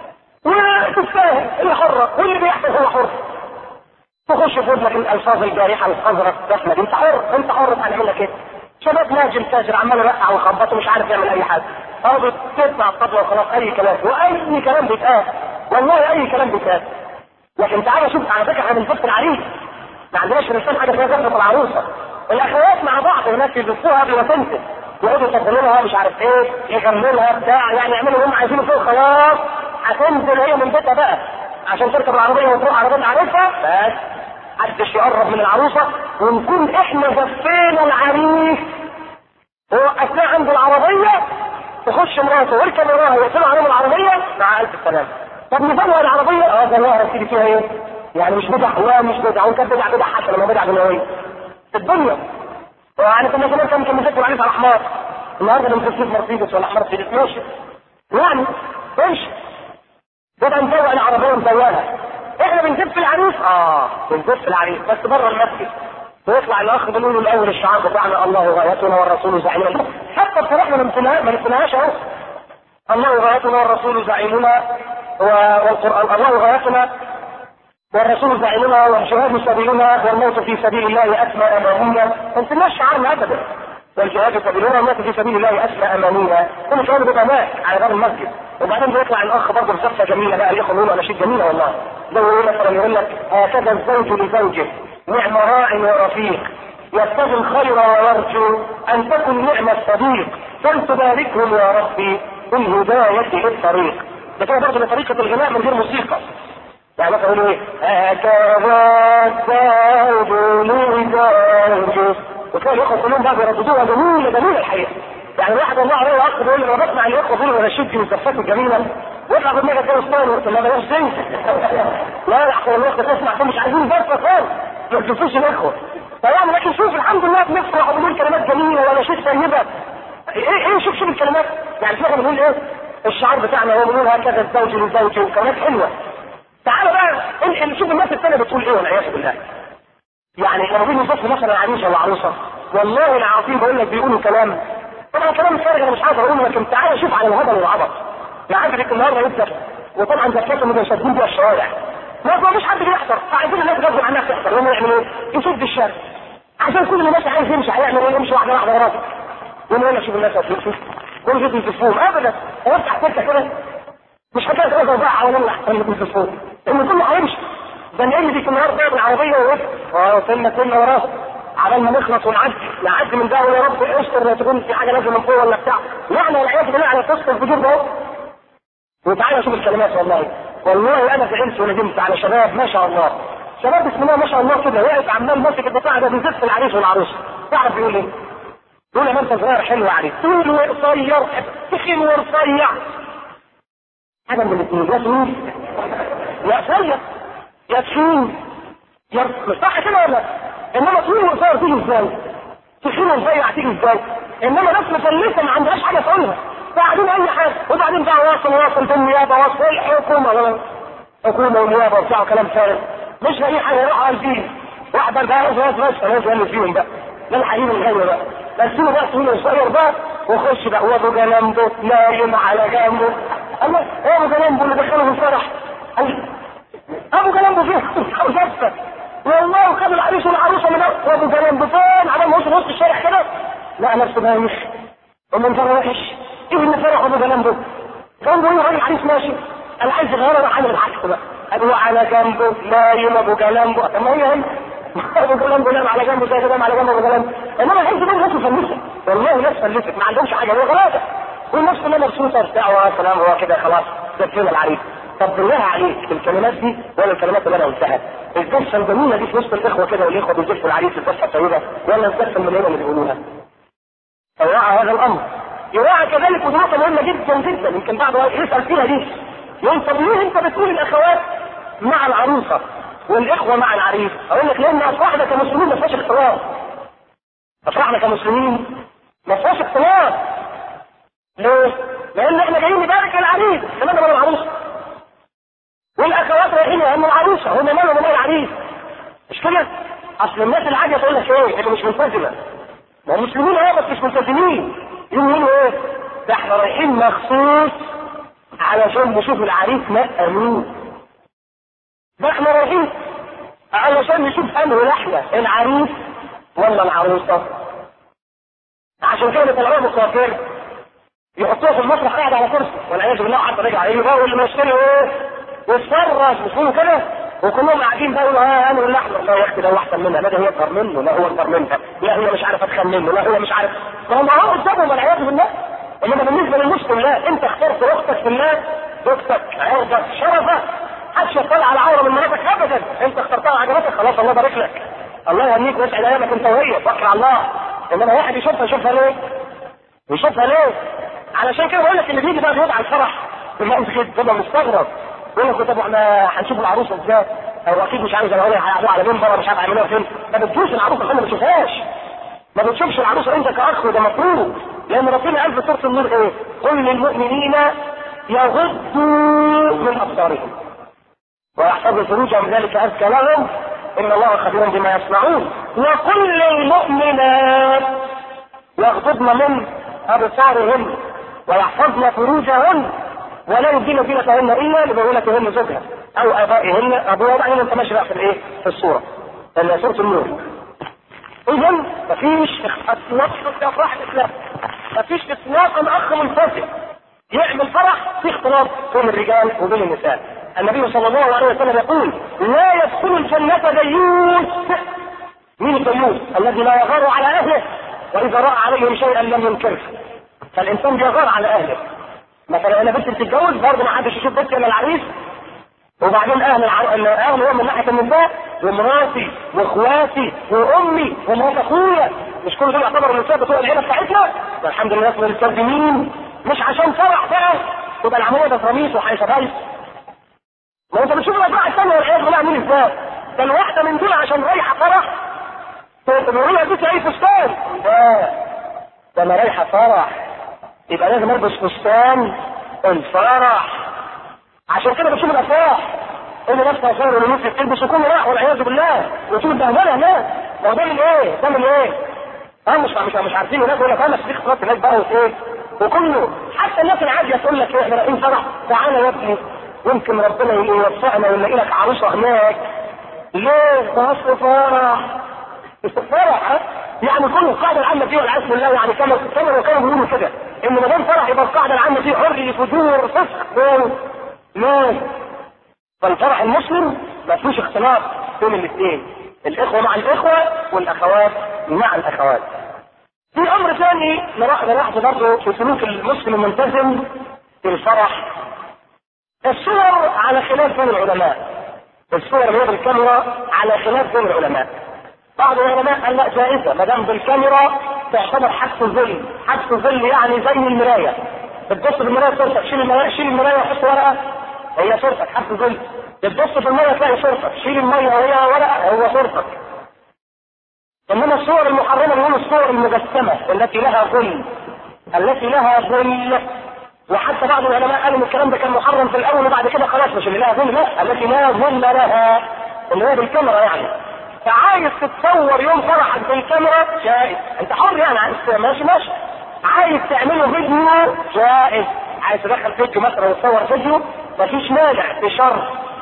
وتستاهل اللي حره واللي بيحصل هو حر. تخش في ودنك الالفاظ الجارحه القذره الدفنه دي انت حر انت حر هنعمل لك ايه؟ شباب ناجم تاجر عمال يرقع ويخبط ومش عارف يعمل اي حاجه اه بتطلع الطبله وخلاص اي كلام واي كلام بيتقال والله اي كلام بيتقال لكن تعالى شوف على فكره احنا بنفك العريس ما عندناش في الاسلام حاجه اسمها زفه العروسه الاخوات مع بعض هناك يزفوها قبل ما تنزل يقعدوا يطبلوا لها مش عارف ايه يغنوا لها بتاع يعني يعملوا اللي هم عايزينه فوق خلاص هتنزل هي من بيتها بقى عشان تركب العربيه وتروح عربيه عارفها بس محدش يقرب من العروسه ونكون احنا زفينا العريس ووقفناه عند العربيه تخش مراته واركب وراها ويقفلوا عليهم العربيه مع الف سلامه طب نزلوا العربيه اه ده الله رسيدي فيها ايه؟ يعني مش بدع لا مش بدع وكانت بدع بدع حتى لما بدع دنيويه في الدنيا يعني كنا زمان كان كان مسكوا العريس على حمار النهارده لما تشوف مرسيدس ولا حمار مرسيدس ماشي يعني ماشي بدأ مزوق العربيه مزوقها احنا بنجيب العريس اه بنجيب العريس بس بره المسجد ويطلع الاخ بيقول له الاول الشعار بتاعنا الله غايتنا والرسول زعيمنا حتى بصراحه ما ما نمتناهاش اهو الله غايتنا والرسول زعيمنا والقران الله غايتنا والرسول زعيمنا والجهاد سبيلنا والموت في سبيل الله اسمى امانينا ما نسمعش شعارنا ابدا والجهاد سبيلنا والموت في سبيل الله اسمى امانينا كل شويه بيبقى مات على باب المسجد وبعدين بيطلع الاخ برضه بزفه جميله بقى ياخد منه اناشيد جميله والله زي يقول مثلا يقول لك هكذا الزوج لزوجه نعم راع ورفيق يبتغي الخير ويرجو ان تكن نعم الصديق فلتباركهم يا ربي بالهدايه للطريق ده كده برضه طريقه الغناء من غير موسيقى يعني مثلا يقولوا ايه هكذا الزوج لزوجه وتلاقي الاخوه كلهم بقى بيرددوها جميله جميله الحقيقه يعني الواحد والله عليه اخ بيقول لي انا بسمع الاخوه دول ونشدي والزفات الجميله ويطلع في دماغي اتجوز تاني قلت له ما بلاش زي لا لا احسن الاخوه تسمع مش عايزين زفه خالص ما تشوفوش الاخوه فيعني لكن شوف الحمد لله بنفرح وبنقول كلمات جميله ونشيد طيبه ايه ايه شوف شوف الكلمات يعني احنا بنقول ايه الشعار بتاعنا هو بنقول هكذا الزوج للزوج وكلمات حلوه تعالوا بقى نشوف الناس الثانيه بتقول ايه والعياذ بالله يعني لما بيجي يصف مثلا عريسه ولا عروسه والله العظيم بقول لك بيقولوا كلام طبعا كلام فارغ انا مش عايز اقوله لكن تعالى شوف على الهبل والعبط انا عارف النهارده يبدا وطبعا زكاتهم متشددين بيها الشوارع ما فيش حد بيحضر فعايزين الناس غصب عنها تحضر هم يعملوا ايه؟ يسد الشارع عشان كل الناس عايز يمشي هيعمل ايه؟ يمشي واحده واحده وراسك يقوم يقول لك شوف الناس هتشوف شوف كل شوف يلفوهم ابدا هو افتح سكه كده مش حكايه كده بقى حوالين احسن لكم يلفوهم ان كله هيمشي ده نقل دي النهارده بالعربيه ووقف اه سنه سنه وراه عبال ما نخلص ونعدي نعدي من ده ويا رب استر لا تكون في حاجه نازله من فوق ولا بتاع لعنه والعياذ بالله على قصه الفجور ده وتعالى شوف الكلمات والله والله انا زعلت وندمت على شباب ما شاء الله شباب بسم الله ما شاء الله كده واقف عمال ماسك البتاع ده بيزف العريس والعروسه تعرف يقول ايه؟ يقول يا انت صغير حلو يا عريس طول وقصير تخين ورفيع حاجه من الاثنين يا طويل يا قصير يا تخين يا صح كده ولا انما طول وقصير تيجي ازاي؟ تخين ورفيع تيجي ازاي؟ انما ناس مفلسه ما عندهاش حاجه تقولها بعدين اي حاجه وبعدين بقى واصل واصل في النيابه واصل الحكومه حكومه ونيابه وبتاع كلام فارغ مش لاقي حاجه يروح على الدين واحده بقى بس بس خلاص اللي فيهم بقى ده الحقيقي الغني بقى بس له بقى طويل وصغير بقى وخش بقى وابو جنبه نايم على جنبه الله ايه ابو جنبه اللي دخله في الفرح ابو جنبه فيه زفه والله وخد العريس والعروسه من وابو جنبه فين عمال ما وصل وسط الشارع كده لا نفسه نايش ومنظره وحش ايه اللي فرح ابو جنبه جنبه ايه راجل عريس ماشي انا عايز غيره راح عامل العكس بقى ابو على جنبه نايم ابو جنبه طب ما هي هي ابو جنبه نام على جنبه زي كده على جنبه ابو جنبه انما الحين دول ناس مفلسه والله ناس فلست ما عندهمش حاجه هو غلابه والناس كلها مبسوطه وبتاع ويا سلام هو كده خلاص زفنا العريس طب بالله عليك الكلمات دي ولا الكلمات اللي انا قلتها الزفه الجميله دي في وسط الاخوه كده والاخوه بيزفوا العريس الزفه الطيبه ولا الزفه المليانه اللي بيقولوها فوعى هذا الامر يراعى كذلك ودي نقطه مهمه جدا جدا يمكن بعض يسال فيها دي يقول طب ليه انت بتقول الاخوات مع العروسه والاخوه مع العريس؟ اقول لك لان افراحنا كمسلمين ما فيهاش اختلاط. افراحنا كمسلمين ما فيهاش اختلاط. ليه؟ لان احنا جايين نبارك العريس كمان من العروسه. والاخوات رايحين يهموا العروسه هم مالهم من العريس. مش كده؟ اصل الناس العاجه تقول لك ايه؟ اللي مش ملتزمه. ما مسلمين اه بس مش ملتزمين. يقولوا ايه؟ ده احنا رايحين مخصوص علشان نشوف العريس مأمون ده احنا رايحين علشان نشوف انه لحمة العريس ولا العروسة عشان كده طلعوها مسافر يحطوها في المسرح قاعد على كرسي والعياذ بالله حتى رجع عليه بقى واللي مشتري ايه واتفرج مش كده وكلهم قاعدين بقى يقولوا ها انا اللحمه لا يا اختي ده هو احسن منها لا ده هي اكبر منه لا هو اكبر منها لا هي مش عارف اتخن منه لا هو مش عارف ما هم اهو قدامهم والعياذ بالله انما بالنسبه للمسلم لا انت اخترت اختك في الله زوجتك عرضك شرفك محدش يطلع على عوره من مراتك ابدا انت اخترتها وعجبتك خلاص الله يبارك لك الله يهنيك ويسعد ايامك انت وهي توكل على الله انما واحد يشوفها يشوفها ليه؟ يشوفها ليه؟ علشان كده بقول لك اللي بيجي بقى بيوضع الفرح بالمقصد كده بيبقى مستغرب يقول لك طب احنا هنشوف العروسه ازاي؟ او اكيد مش عايز اقول هيقعدوا على منبر مش عارف هيعملوها فين ما بتشوفش العروسه ما بتشوفهاش ما بتشوفش العروسه انت كاخ وده مفروض لان ربنا قال في سوره النور ايه؟ قل للمؤمنين يغضوا من ابصارهم ويحفظوا فروجهم ذلك ازكى لهم ان الله خبير بما يصنعون وكل المؤمنات يغضضن من ابصارهن ويحفظن فروجهن ولا يبدين زينتهن الا لبعولتهن زوجها او ابائهن ابوها بعدين انت ماشي بقى في الايه؟ في الصوره اللي سوره النور اذا مفيش نص في افراح الاسلام مفيش اطلاقا اخ منفصل يعمل فرح في اختلاط بين الرجال وبين النساء النبي صلى الله عليه وسلم يقول لا يدخل الجنة ديوث من الديوث الذي لا يغار على اهله واذا راى عليهم شيئا لم ينكره فالانسان بيغار على اهله مثلا انا بنت بتتجوز برضه ما حدش يشوف بنتي الا العريس وبعدين اهل الع... الاهل هو من ناحيه النساء ومراتي واخواتي وامي ومرات اخويا مش كل دول يعتبروا النساء بتوع العيله بتاعتنا الحمد لله اسم المستخدمين مش عشان فرح بقى تبقى العمليه ده تراميس وحيشبايس ما انت بتشوف الافراح الثانيه والعياذ بالله عاملين ازاي ده الواحده من دول عشان رايحه فرح تقول دي تعيش فستان لا ده انا رايحه فرح يبقى لازم البس فستان الفرح عشان كده بتشوف الافراح اللي نفسها خير واللي نفسك تلبس وكل راح والعياذ بالله وتشوف البهدله هناك ما هو ده من ايه؟ ده من ايه؟ اه مش مش مش عارفين هناك يقول لك انا في اختلاط هناك بقى وايه؟ وكله حتى الناس العاديه تقول لك ايه احنا رايحين فرح تعالى يا ابني يمكن ربنا يوفقنا ونلاقي لك عروسه هناك ليه؟ ده اصل فرح فرح ها؟ يعني كل القاعده العامه فيه والعياذ بالله يعني كما كما كانوا بيقولوا كده ان ما دام فرح يبقى القاعده العامه فيه حريه فجور فسق ليه؟ فالفرح المسلم ما فيهوش اختلاط بين الاثنين الاخوه مع الاخوه والاخوات مع الاخوات في امر ثاني نلاحظه برضه في سلوك المسلم الملتزم في الفرح الصور على خلاف بين العلماء الصور اللي هي بالكاميرا على خلاف بين العلماء بعض العلماء قال لا جائزه ما دام بالكاميرا تعتبر حبس الظل حبس الظل يعني زي المرايه بتبص في المرايه صورتك شيل المرايه شيل المرايه وحط ورقه هي صورتك حبس الظل بتبص في الميه تلاقي صورتك شيل الميه وهي ورقه هو صورتك انما الصور المحرمه بيقولوا الصور المجسمه التي لها ظل التي لها ظل وحتى بعض العلماء قالوا ان الكلام ده كان محرم في الاول وبعد كده خلاص مش اللي لها ظل لا التي لا ظل لها اللي هو بالكاميرا يعني فعايز تتصور يوم فرحك بالكاميرا جائز انت حر يعني عايز ماشي ماشي عايز تعمله فيديو جائز عايز تدخل فيديو مثلا وتصور فيديو مفيش مانع بشرط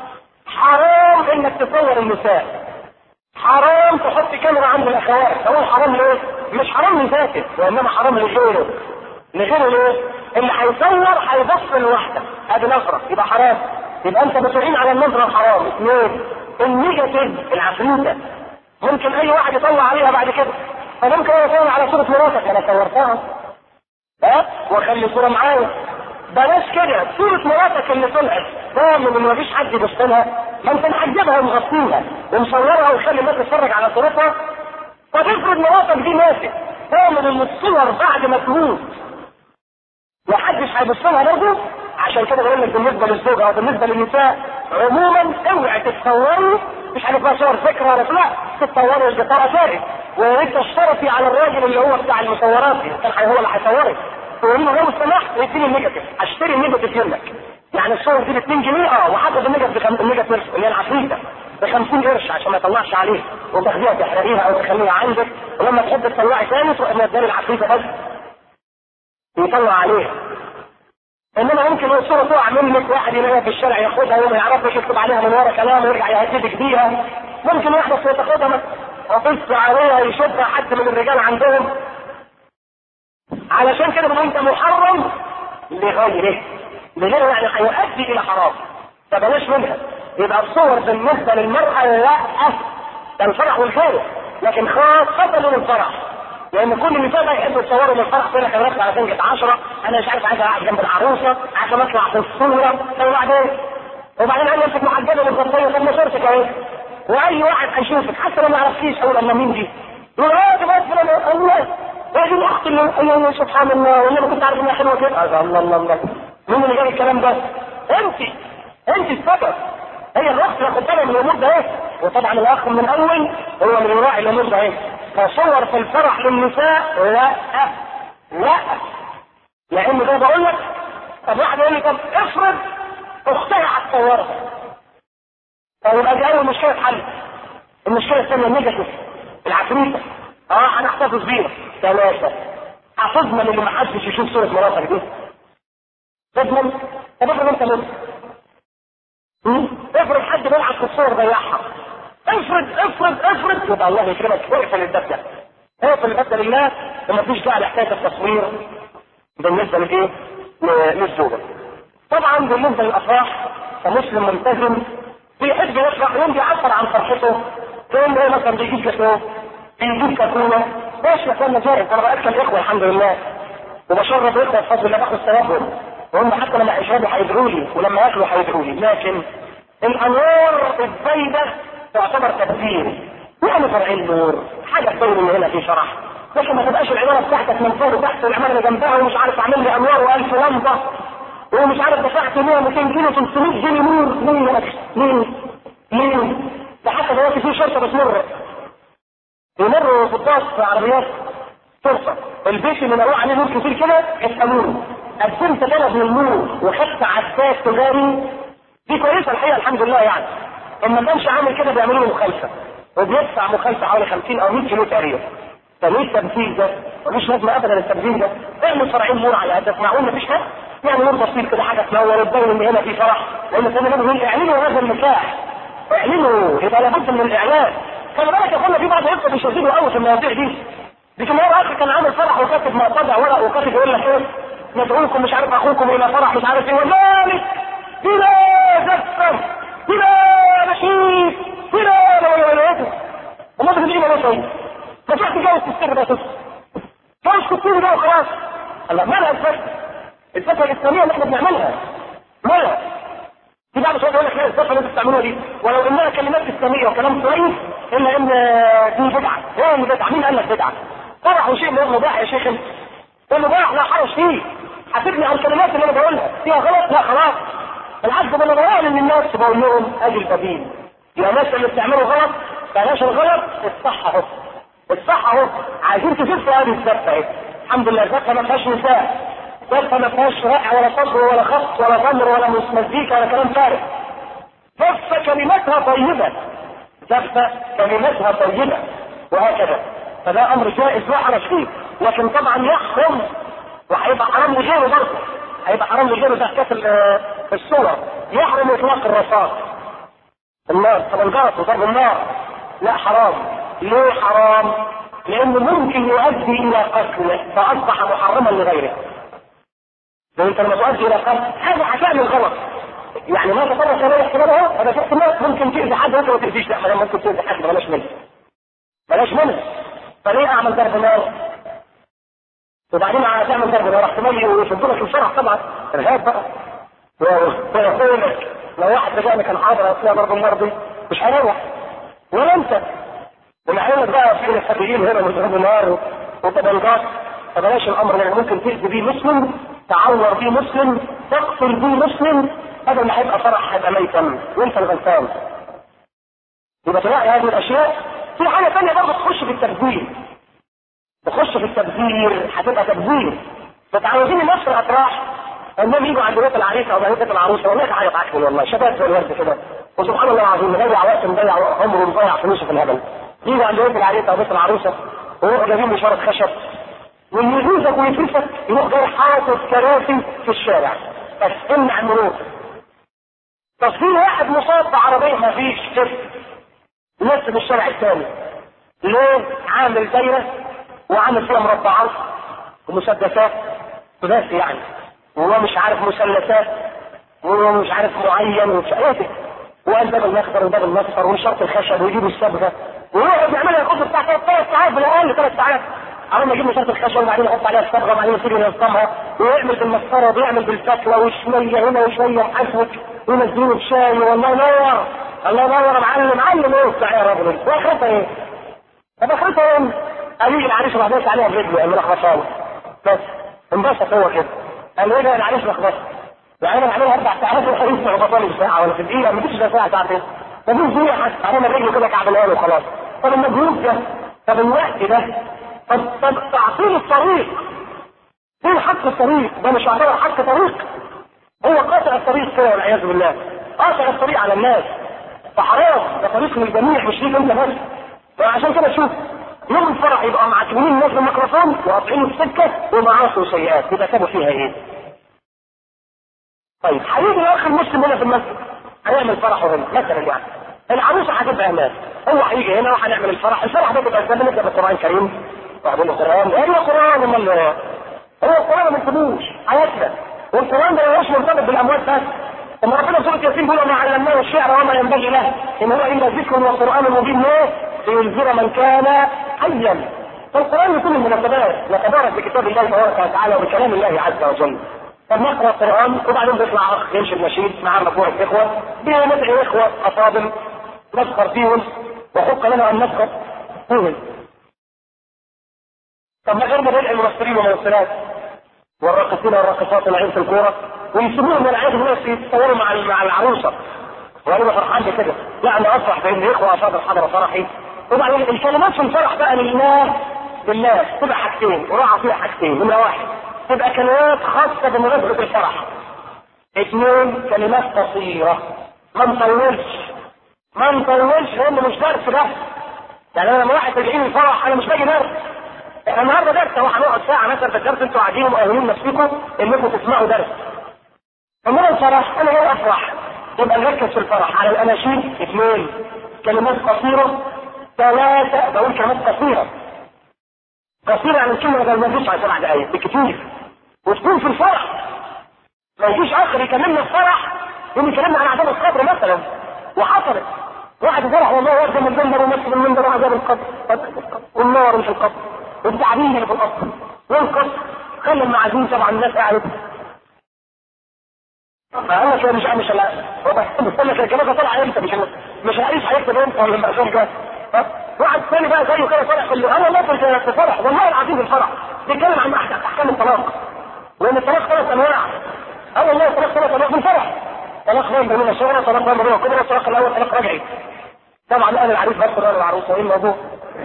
حرام انك تصور النساء حرام تحط كاميرا عند الاخوات هو حرام ليه؟ مش حرام لذاته وانما حرام لغيره لغيره ليه؟ اللي هيصور هيبص لوحده ادي نظره يبقى حرام يبقى انت بتعين على النظره الحرام اثنين النيجاتيف العفريته ممكن اي واحد يطلع عليها بعد كده فممكن انا اصور على صوره مراتك انا صورتها ها واخلي صوره معايا بلاش كده صورة مراتك اللي طلعت ضامن ان مفيش حد يبص لها ما انت محجبها ومغطيها ومصورها وخلي الناس تتفرج على صورتها طب افرض مراتك دي ماتت ضامن ان الصور بعد ما تموت محدش هيبص لها برضه عشان كده بقول لك بالنسبه للزوجه او بالنسبه للنساء عموما اوعي تتصوري مش هنبقى صور فكره ولا لا تتصوري الجدار شارك وانت اشترطي على الراجل اللي هو بتاع المصورات كان هو اللي هيصورك تقول له لو سمحت اديني النيجاتيف اشتري النيجاتيف منك يعني الصور دي ب 2 جنيه اه وحاطط النيجاتيف النيجاتيف اللي هي العفريته ب 50 قرش عشان ما يطلعش عليه وتاخديها تحرقيها او تخليها عندك ولما تحب تطلعي ثاني تروح مداني العفريته بس ويطلع عليها انما ممكن الصوره تقع منك واحد يلاقيها في الشارع ياخدها وما يعرفش يكتب عليها من ورا كلام ويرجع يهددك بيها ممكن واحده تاخدها وقص عليها يشوفها حد من الرجال عندهم علشان كده بنقول انت محرم لغيره لغيره يعني هيؤدي الى حرام فبلاش منها يبقى الصور بالنسبه للمراه لا ده الفرح والخير لكن خاصه للفرح لان كل النساء بقى يحبوا يتصوروا من الفرح كده كان على سنجة عشرة انا مش عارف عايز اقعد جنب العروسه عشان اطلع في الصوره طب وبعدين وبعدين انا امسك محجبه بالغطيه طب ما صورتك اهي واي واحد هيشوفك حتى لو ما يعرفكيش اقول انا مين دي يقول اه دي بس الله هذه الاخت اللي ايوه سبحان الله وانا ما كنت عارف انها حلوه كده الله الله الله مين اللي جاب الكلام ده؟ انت انت السبب هي الاخت اللي خد بالها من الامور ده ايه وطبعا الاخ من الاول هو من يراعي الامور ده ايه فصور في الفرح للنساء لا لا لان ده بقول لك طب واحد يقول لي طب افرض اختها هتصورها فيبقى دي اول مشكله اتحلت المشكله الثانيه النيجاتيف العفريته اه هنحتفظ بيها ثلاثه حافظنا اللي ما حدش يشوف صوره مراتك دي تضمن طب افرض انت مت افرض حد بيلعب في الصور ضيعها افرض افرض افرض يبقى الله يكرمك اقفل الباب ده اقفل الباب ده لله ومفيش داعي لحكايه التصوير بالنسبه لايه؟ للزوجه. طبعا بالنسبه للافراح كمسلم ملتزم بيحب يفرح يوم بيعبر عن فرحته تقول له مثلا بيجيب جاتوه بيجيب كاكولا ماشي يا اخوانا جائز انا باكل اخوه الحمد لله وبشرب اخوه بفضل الله باخد ثوابهم وهم حتى لما يشربوا هيدعوا لي ولما ياكلوا هيدعوا لي لكن الانوار الزايده تعتبر تبذير يعني فرعين النور حاجه تبين ان هنا في شرح لكن ما تبقاش العماره بتاعتك من فوق وتحت والعماره اللي جنبها ومش عارف اعمل لي انوار والف لمبه ومش عارف دفعت 100 200 كيلو 300 جنيه نور ليه يا اخي؟ ليه؟ ليه؟ ده حتى دلوقتي في شرطه بتمر بيمروا ضباط في عربيات شرطه البيت اللي مروح عليه نور كتير كده اسالوني قدمت طلب للنور وخدت عداد تجاري دي كويسه الحقيقه الحمد لله يعني اما ما كانش عامل كده بيعملوا له مخالفه وبيدفع مخالفه حوالي 50 او 100 كيلو تقريبا فليه التبذير ده؟ ملوش لازمه ابدا التبذير ده اعمل فرعين نور على هدف معقول مفيش حاجه يعني نور بسيط كده حاجه تنور وتبين ان هنا في فرح لان كان النبي يقول اعلنوا هذا النكاح اعلنوا يبقى لابد من الاعلان خلي بالك يا اخوانا في بعض يبقى بيشددوا قوي في المواضيع دي لكن هو اخر كان عامل فرح وكاتب مقطع ورق وكاتب يقول لك ايه ندعوكم مش عارف اخوكم الى فرح مش عارف ايه وذلك بلا زفه بلا نشيد بلا ولايته وما تدري ما شيء ما تروح تتجوز تستر بقى جوز كتير بقى وخلاص الله مالها الفتوى الفتوى الاسلاميه اللي احنا بنعملها مالها في بعض شويه يقول لك لا الفتوى اللي انتوا بتعملوها دي ولو انها كلمات اسلاميه وكلام كويس الا ان دي بدعه ايه اللي بدعه مين قال لك بدعه فرح شيء مباح يا شيخ المباح لا حرج فيه حاسبني على الكلمات اللي انا بقولها فيها غلط لا خلاص بالعكس انا بعلم للناس بقول لهم ادي البديل يا ناس اللي بتعملوا غلط بلاش الغلط الصح اهو الصح اهو عايزين تزفوا هذه الزفه اهي الحمد لله الزفه ما فيهاش نساء زفه ما فيهاش رائع ولا صبر ولا خط ولا ضمر ولا مزيكا ولا كلام فارغ زفه كلماتها طيبه زفه كلماتها طيبه وهكذا فده امر جائز لا حرج فيه لكن طبعا يحرم وهيبقى حرام لغيره برضه هيبقى حرام لغيره ده حكايه الصور يحرم اطلاق الرصاص النار طبعا الجرس وضرب النار لا حرام ليه حرام؟ لانه ممكن يؤدي الى قتل فاصبح محرما لغيره لو انت لما تؤدي الى قتل هذا هتعمل غلط يعني ما تطرق الى الاحتمال اهو هذا في احتمال ممكن تاذي حد وانت ما تاذيش لا ما ممكن تاذي حد بلاش منه بلاش منه فليه اعمل ضرب نار؟ وبعدين هتعمل ضرب نار احتمال يشدوا لك الشرع طبعا ارهاب بقى ويقولك لو واحد رجعني كان حاضر اثناء ضرب النار دي مش هيروح ولا انت ومعانا بقى في الخبيرين هنا بيضربوا نار وطبنجات فبلاش الامر لان ممكن تاذي بيه مسلم تعور بيه مسلم تقتل بيه مسلم هذا ما هيبقى فرح هيبقى ميتا وانت الغلطان يبقى تلاقي هذه الاشياء في حاجه ثانيه برضه تخش في التبذير تخش في التبذير هتبقى تبذير متعودين الناس في الافراح انهم يجوا عند بيت العريس او بيت العروسه والله تعيط عكس والله شباب زي الورد كده وسبحان الله العظيم مضيع وقت مضيع عمره مضيع فلوسه في الهبل يجوا عند بيت العريس او بيت العروسه ويروحوا جايبين بشاره خشب ويجوزك ويفلسك يروح جاي حاطط كراسي في الشارع بس امنع المرور تصوير واحد مصاب بعربيه ما فيش كده نفس في الشارع الثاني ليه؟ عامل دايره وعامل فيها مربعات ومسدسات بس يعني وهو مش عارف مثلثات وهو مش عارف معين ومش عارف وقال ده الاخضر وده الاصفر وشرط الخشب ويجيبوا الصبغه ويقعد يعملها ياخد بتاع ثلاث ساعات بالاقل ثلاث ساعات اول ما يجيب شرط الخشب وبعدين يحط عليها الصبغه وبعدين يصير ينظمها ويعمل بالمسطره ويعمل بالفتله وشويه هنا وشويه محسوك وينزلوه بشاي والله ينور الله ينور يا معلم معلم ايه بتاع يا راجل واخرتها ايه؟ طب اخرتها ايه؟ قال العريس راح داس عليها برجله قال له راح بصاله بس انبسط هو كده قال له ايه ده العريس لخبطه يعني انا بعملها اربع ساعات وخليص مع بطالي ساعه ولا في دقيقه ما فيش ساعه ساعتين ما فيش دقيقه حتى انا الرجل كده كعبلها له وخلاص طب المجهود ده طب الوقت ده طب طب تعطيل الطريق فين حق الطريق ده مش يعتبر حق طريق هو قاطع الطريق كده والعياذ بالله قاطع الطريق على الناس فحرام ده طريق للجميع مش ليك انت بس فعشان كده شوف يوم الفرح يبقى معتمين الناس بالميكروفون وقاطعين السكه ومعاصي وسيئات يبقى سابوا فيها ايه؟ طيب هيجي الاخ المسلم هنا في المسجد هنعمل فرح هنا مثلا يعني العروسه هتبقى هناك هو هيجي هنا وهنعمل الفرح الفرح ده تبقى ازاي نبدا بالقران الكريم وبعدين القران ايه القران امال هو القران ما بنسيبوش حياتنا والقران ده مش مرتبط بالاموات بس لما ربنا سوره ياسين بيقول وما علمناه الشعر وما ينبغي له ان هو الا ذكر وقران مبين ليه؟ لينذر من كان حيا فالقران لكل المناسبات نتبارك بكتاب الله تبارك وتعالى وبكلام الله عز وجل طب نقرا القران وبعدين بيطلع اخ يمشي بنشيد مع مجموعه اخوه بندعي اخوه افاضل نذكر فيهم وحق لنا ان نذكر فيهم طب ما غير ما ندعي الممثلين والممثلات والراقصين والراقصات اللي في الكوره ويسيبوهم والعياذ بالله يتصوروا مع مع العروسه وانا فرحان بكده لا انا افرح بان اخوه افاضل حضروا فرحي وبعدين الكلمات في الفرح بقى لله بالله تبقى حاجتين وراعى فيها حاجتين نمره واحد تبقى كلمات خاصه بمناسبه الفرح اثنين كلمات قصيره ما نطولش ما نطولش لان مش درس ده يعني انا لما واحد تدعيني الفرح انا مش باجي درس احنا النهارده درس هو هنقعد ساعه مثلا في الدرس انتوا قاعدين ومؤهلين نفسكم انكم تسمعوا درس انما الفرح انا جاي افرح يبقى نركز في الفرح على الاناشيد اثنين كلمات قصيره ثلاثه بقول كلمات قصيره قصيره يعني الكلمه ما تجيش على سبع دقائق بكتير وتكون في الفرح ما يجيش اخر يكلمنا الفرح يوم يكلمنا عن عذاب القبر مثلا وحصلت واحد فرح والله واقف من المنبر ومسك المنبر عذاب القبر والنار في القبر والتعبين في القبر والقبر خلى المعازيم طبعا الناس قاعدة فقال لك مش مش لا بقول لك الجنازه طالعه امتى مش مش هعيش هيكتب امتى ولا المأذون جه واحد ثاني بقى زيه كده فرح قال له انا والله في فرح والله العظيم الفرح بيتكلم عن احكام الطلاق وان الطلاق ثلاث انواع اه والله الطلاق ثلاث انواع من فرح طلاق بين بيننا صغرى طلاق بين بيننا كبرى الطلاق الاول طلاق رجعي طبعا انا العريس بس انا العروسه ايه الموضوع؟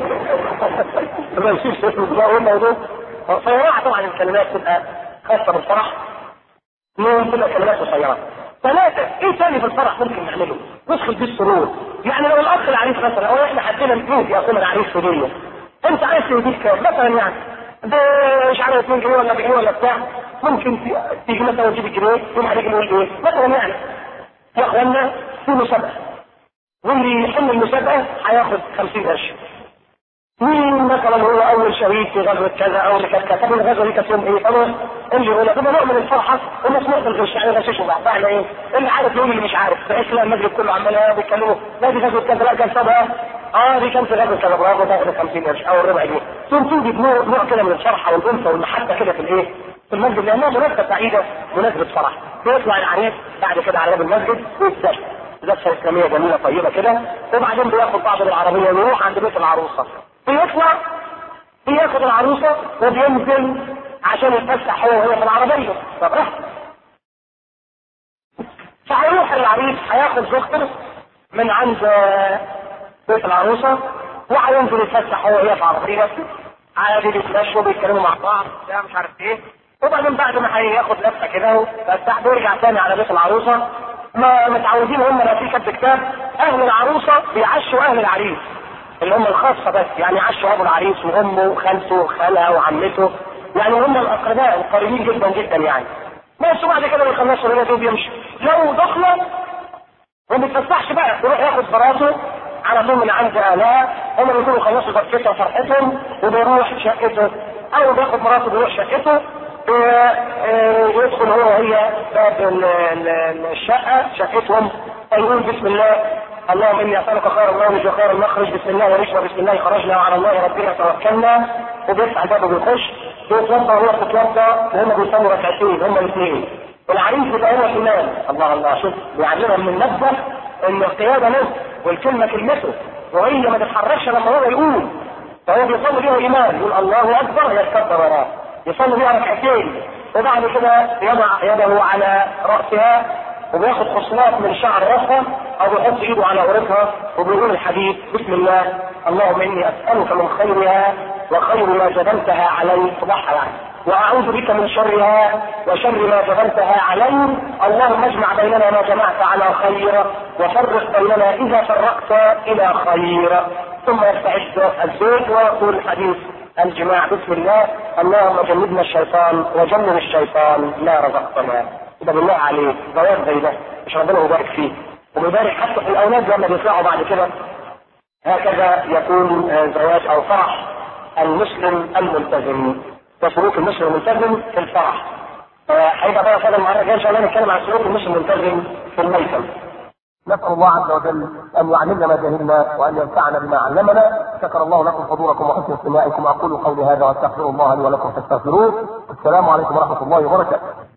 ما يصيرش اسمه ايه الموضوع؟ فيراعى طبعا الكلمات تبقى خاصه بالفرح اثنين تبقى كلمات قصيره ثلاثة ايه تاني في الفرح ممكن نعمله؟ ندخل فيه السرور يعني لو الاخ العريس مثلا او احنا حدينا نجيب يا اخونا العريس هدية انت عايز تهديك كام؟ مثلا يعني مش عارف 2 جنيه ولا جنيه ولا بتاع ممكن تيجي مثلا وتجيب الجنيه يوم عليك نقول ايه؟ مثلا يعني يا اخوانا في مسابقة واللي يحل المسابقة هياخد 50 قرش مين مثلا هو اول شهيد في غزوه كذا او كذا كذا طب الغزوه دي كانت يوم ايه؟ طب اللي يقول لك نوع من الفرحه الناس نقدر الغش يعني غششوا بعض فاحنا ايه؟ اللي عارف يقول اللي مش عارف بحيث لا المسجد كله عمال بيتكلموا لا دي غزوه كذا لا كان سبعه اه دي كانت غزوه كذا برافو تاخد 50 قرش او الربع جنيه ثم توجد نوع نوع كده من الفرحه والانثى والمحبه كده في الايه؟ في المسجد لانها مناسبه سعيده مناسبه فرح بيطلع العريس بعد كده على باب المسجد ويتزوج زفه اسلاميه جميله طيبه كده وبعدين بياخد بعض العربيه ويروح عند بيت العروسه بيطلع بياخد العروسه وبينزل عشان يتفسح هو وهي في العربيه طب احسن فهيروح العريس هياخد زوجته من عند بيت العروسه وهينزل يتفسح هو وهي في العربيه عادي بيتمشوا بيتكلموا مع بعض بتاع مش عارف ايه وبعدين بعد ما هياخد لفه كده فالساح بيرجع تاني على بيت العروسه ما متعودين هم لا في كتب كتاب اهل العروسه بيعشوا اهل العريس اللي هم الخاصة بس يعني عشوا ابو العريس وامه وخالته وخالها وعمته يعني هم الاقرباء القريبين جدا جدا يعني بس وبعد كده بيخلصوا الولاد وبيمشوا لو دخلة وما بيتفسحش بقى يروح ياخد براته على طول من عند اهلها هم بيكونوا خلصوا ضربتها وفرحتهم وبيروح شقته او بياخد مراته بيروح شقته يدخل هو وهي باب الشقه شقتهم فيقول بسم الله اللهم اني اسالك خير المولد وخير المخرج بسم الله ونشرب بسم الله خرجنا وعلى الله ربنا توكلنا وبيفتح الباب وبيخش بيتوضا وهو بتتوضا وهم بيصلوا ركعتين هم الاثنين العريس بيبقى هو الامام الله الله شوف بيعلمهم من نبذه ان القياده له والكلمه كلمته وهي ما تتحركش لما هو يقول فهو بيصلي بيه امام يقول الله اكبر يتكبر وراه يصلي بيها ركعتين وبعد كده يضع يده على راسها وبياخد خصلات من شعر راسها او بيحط ايده على عورتها وبيقول الحديث بسم الله اللهم اني اسالك من خيرها وخير ما جبلتها علي صباحها يعني واعوذ بك من شرها وشر ما جبلتها علي اللهم اجمع بيننا ما جمعت على خير وفرق بيننا اذا فرقت الى خير ثم يستعد الزوج ويقول الحديث الجماع بسم الله اللهم جنبنا الشيطان وجنب الشيطان ما رزقتنا ده بالله عليك زواج زي ده مش ربنا يبارك فيه وبيبارك حتى في الاولاد لما بيطلعوا بعد كده هكذا يكون زواج او فرح المسلم الملتزم وسلوك المسلم الملتزم في الفرح هيبقى بقى فضل المره الجايه ان شاء الله نتكلم عن سلوك المسلم الملتزم في الميتم نسأل الله عز وجل أن يعلمنا ما جهلنا وأن ينفعنا بما علمنا شكر الله لكم حضوركم وحسن استماعكم أقول قولي هذا وأستغفر الله لي ولكم فاستغفروه السلام عليكم ورحمة الله وبركاته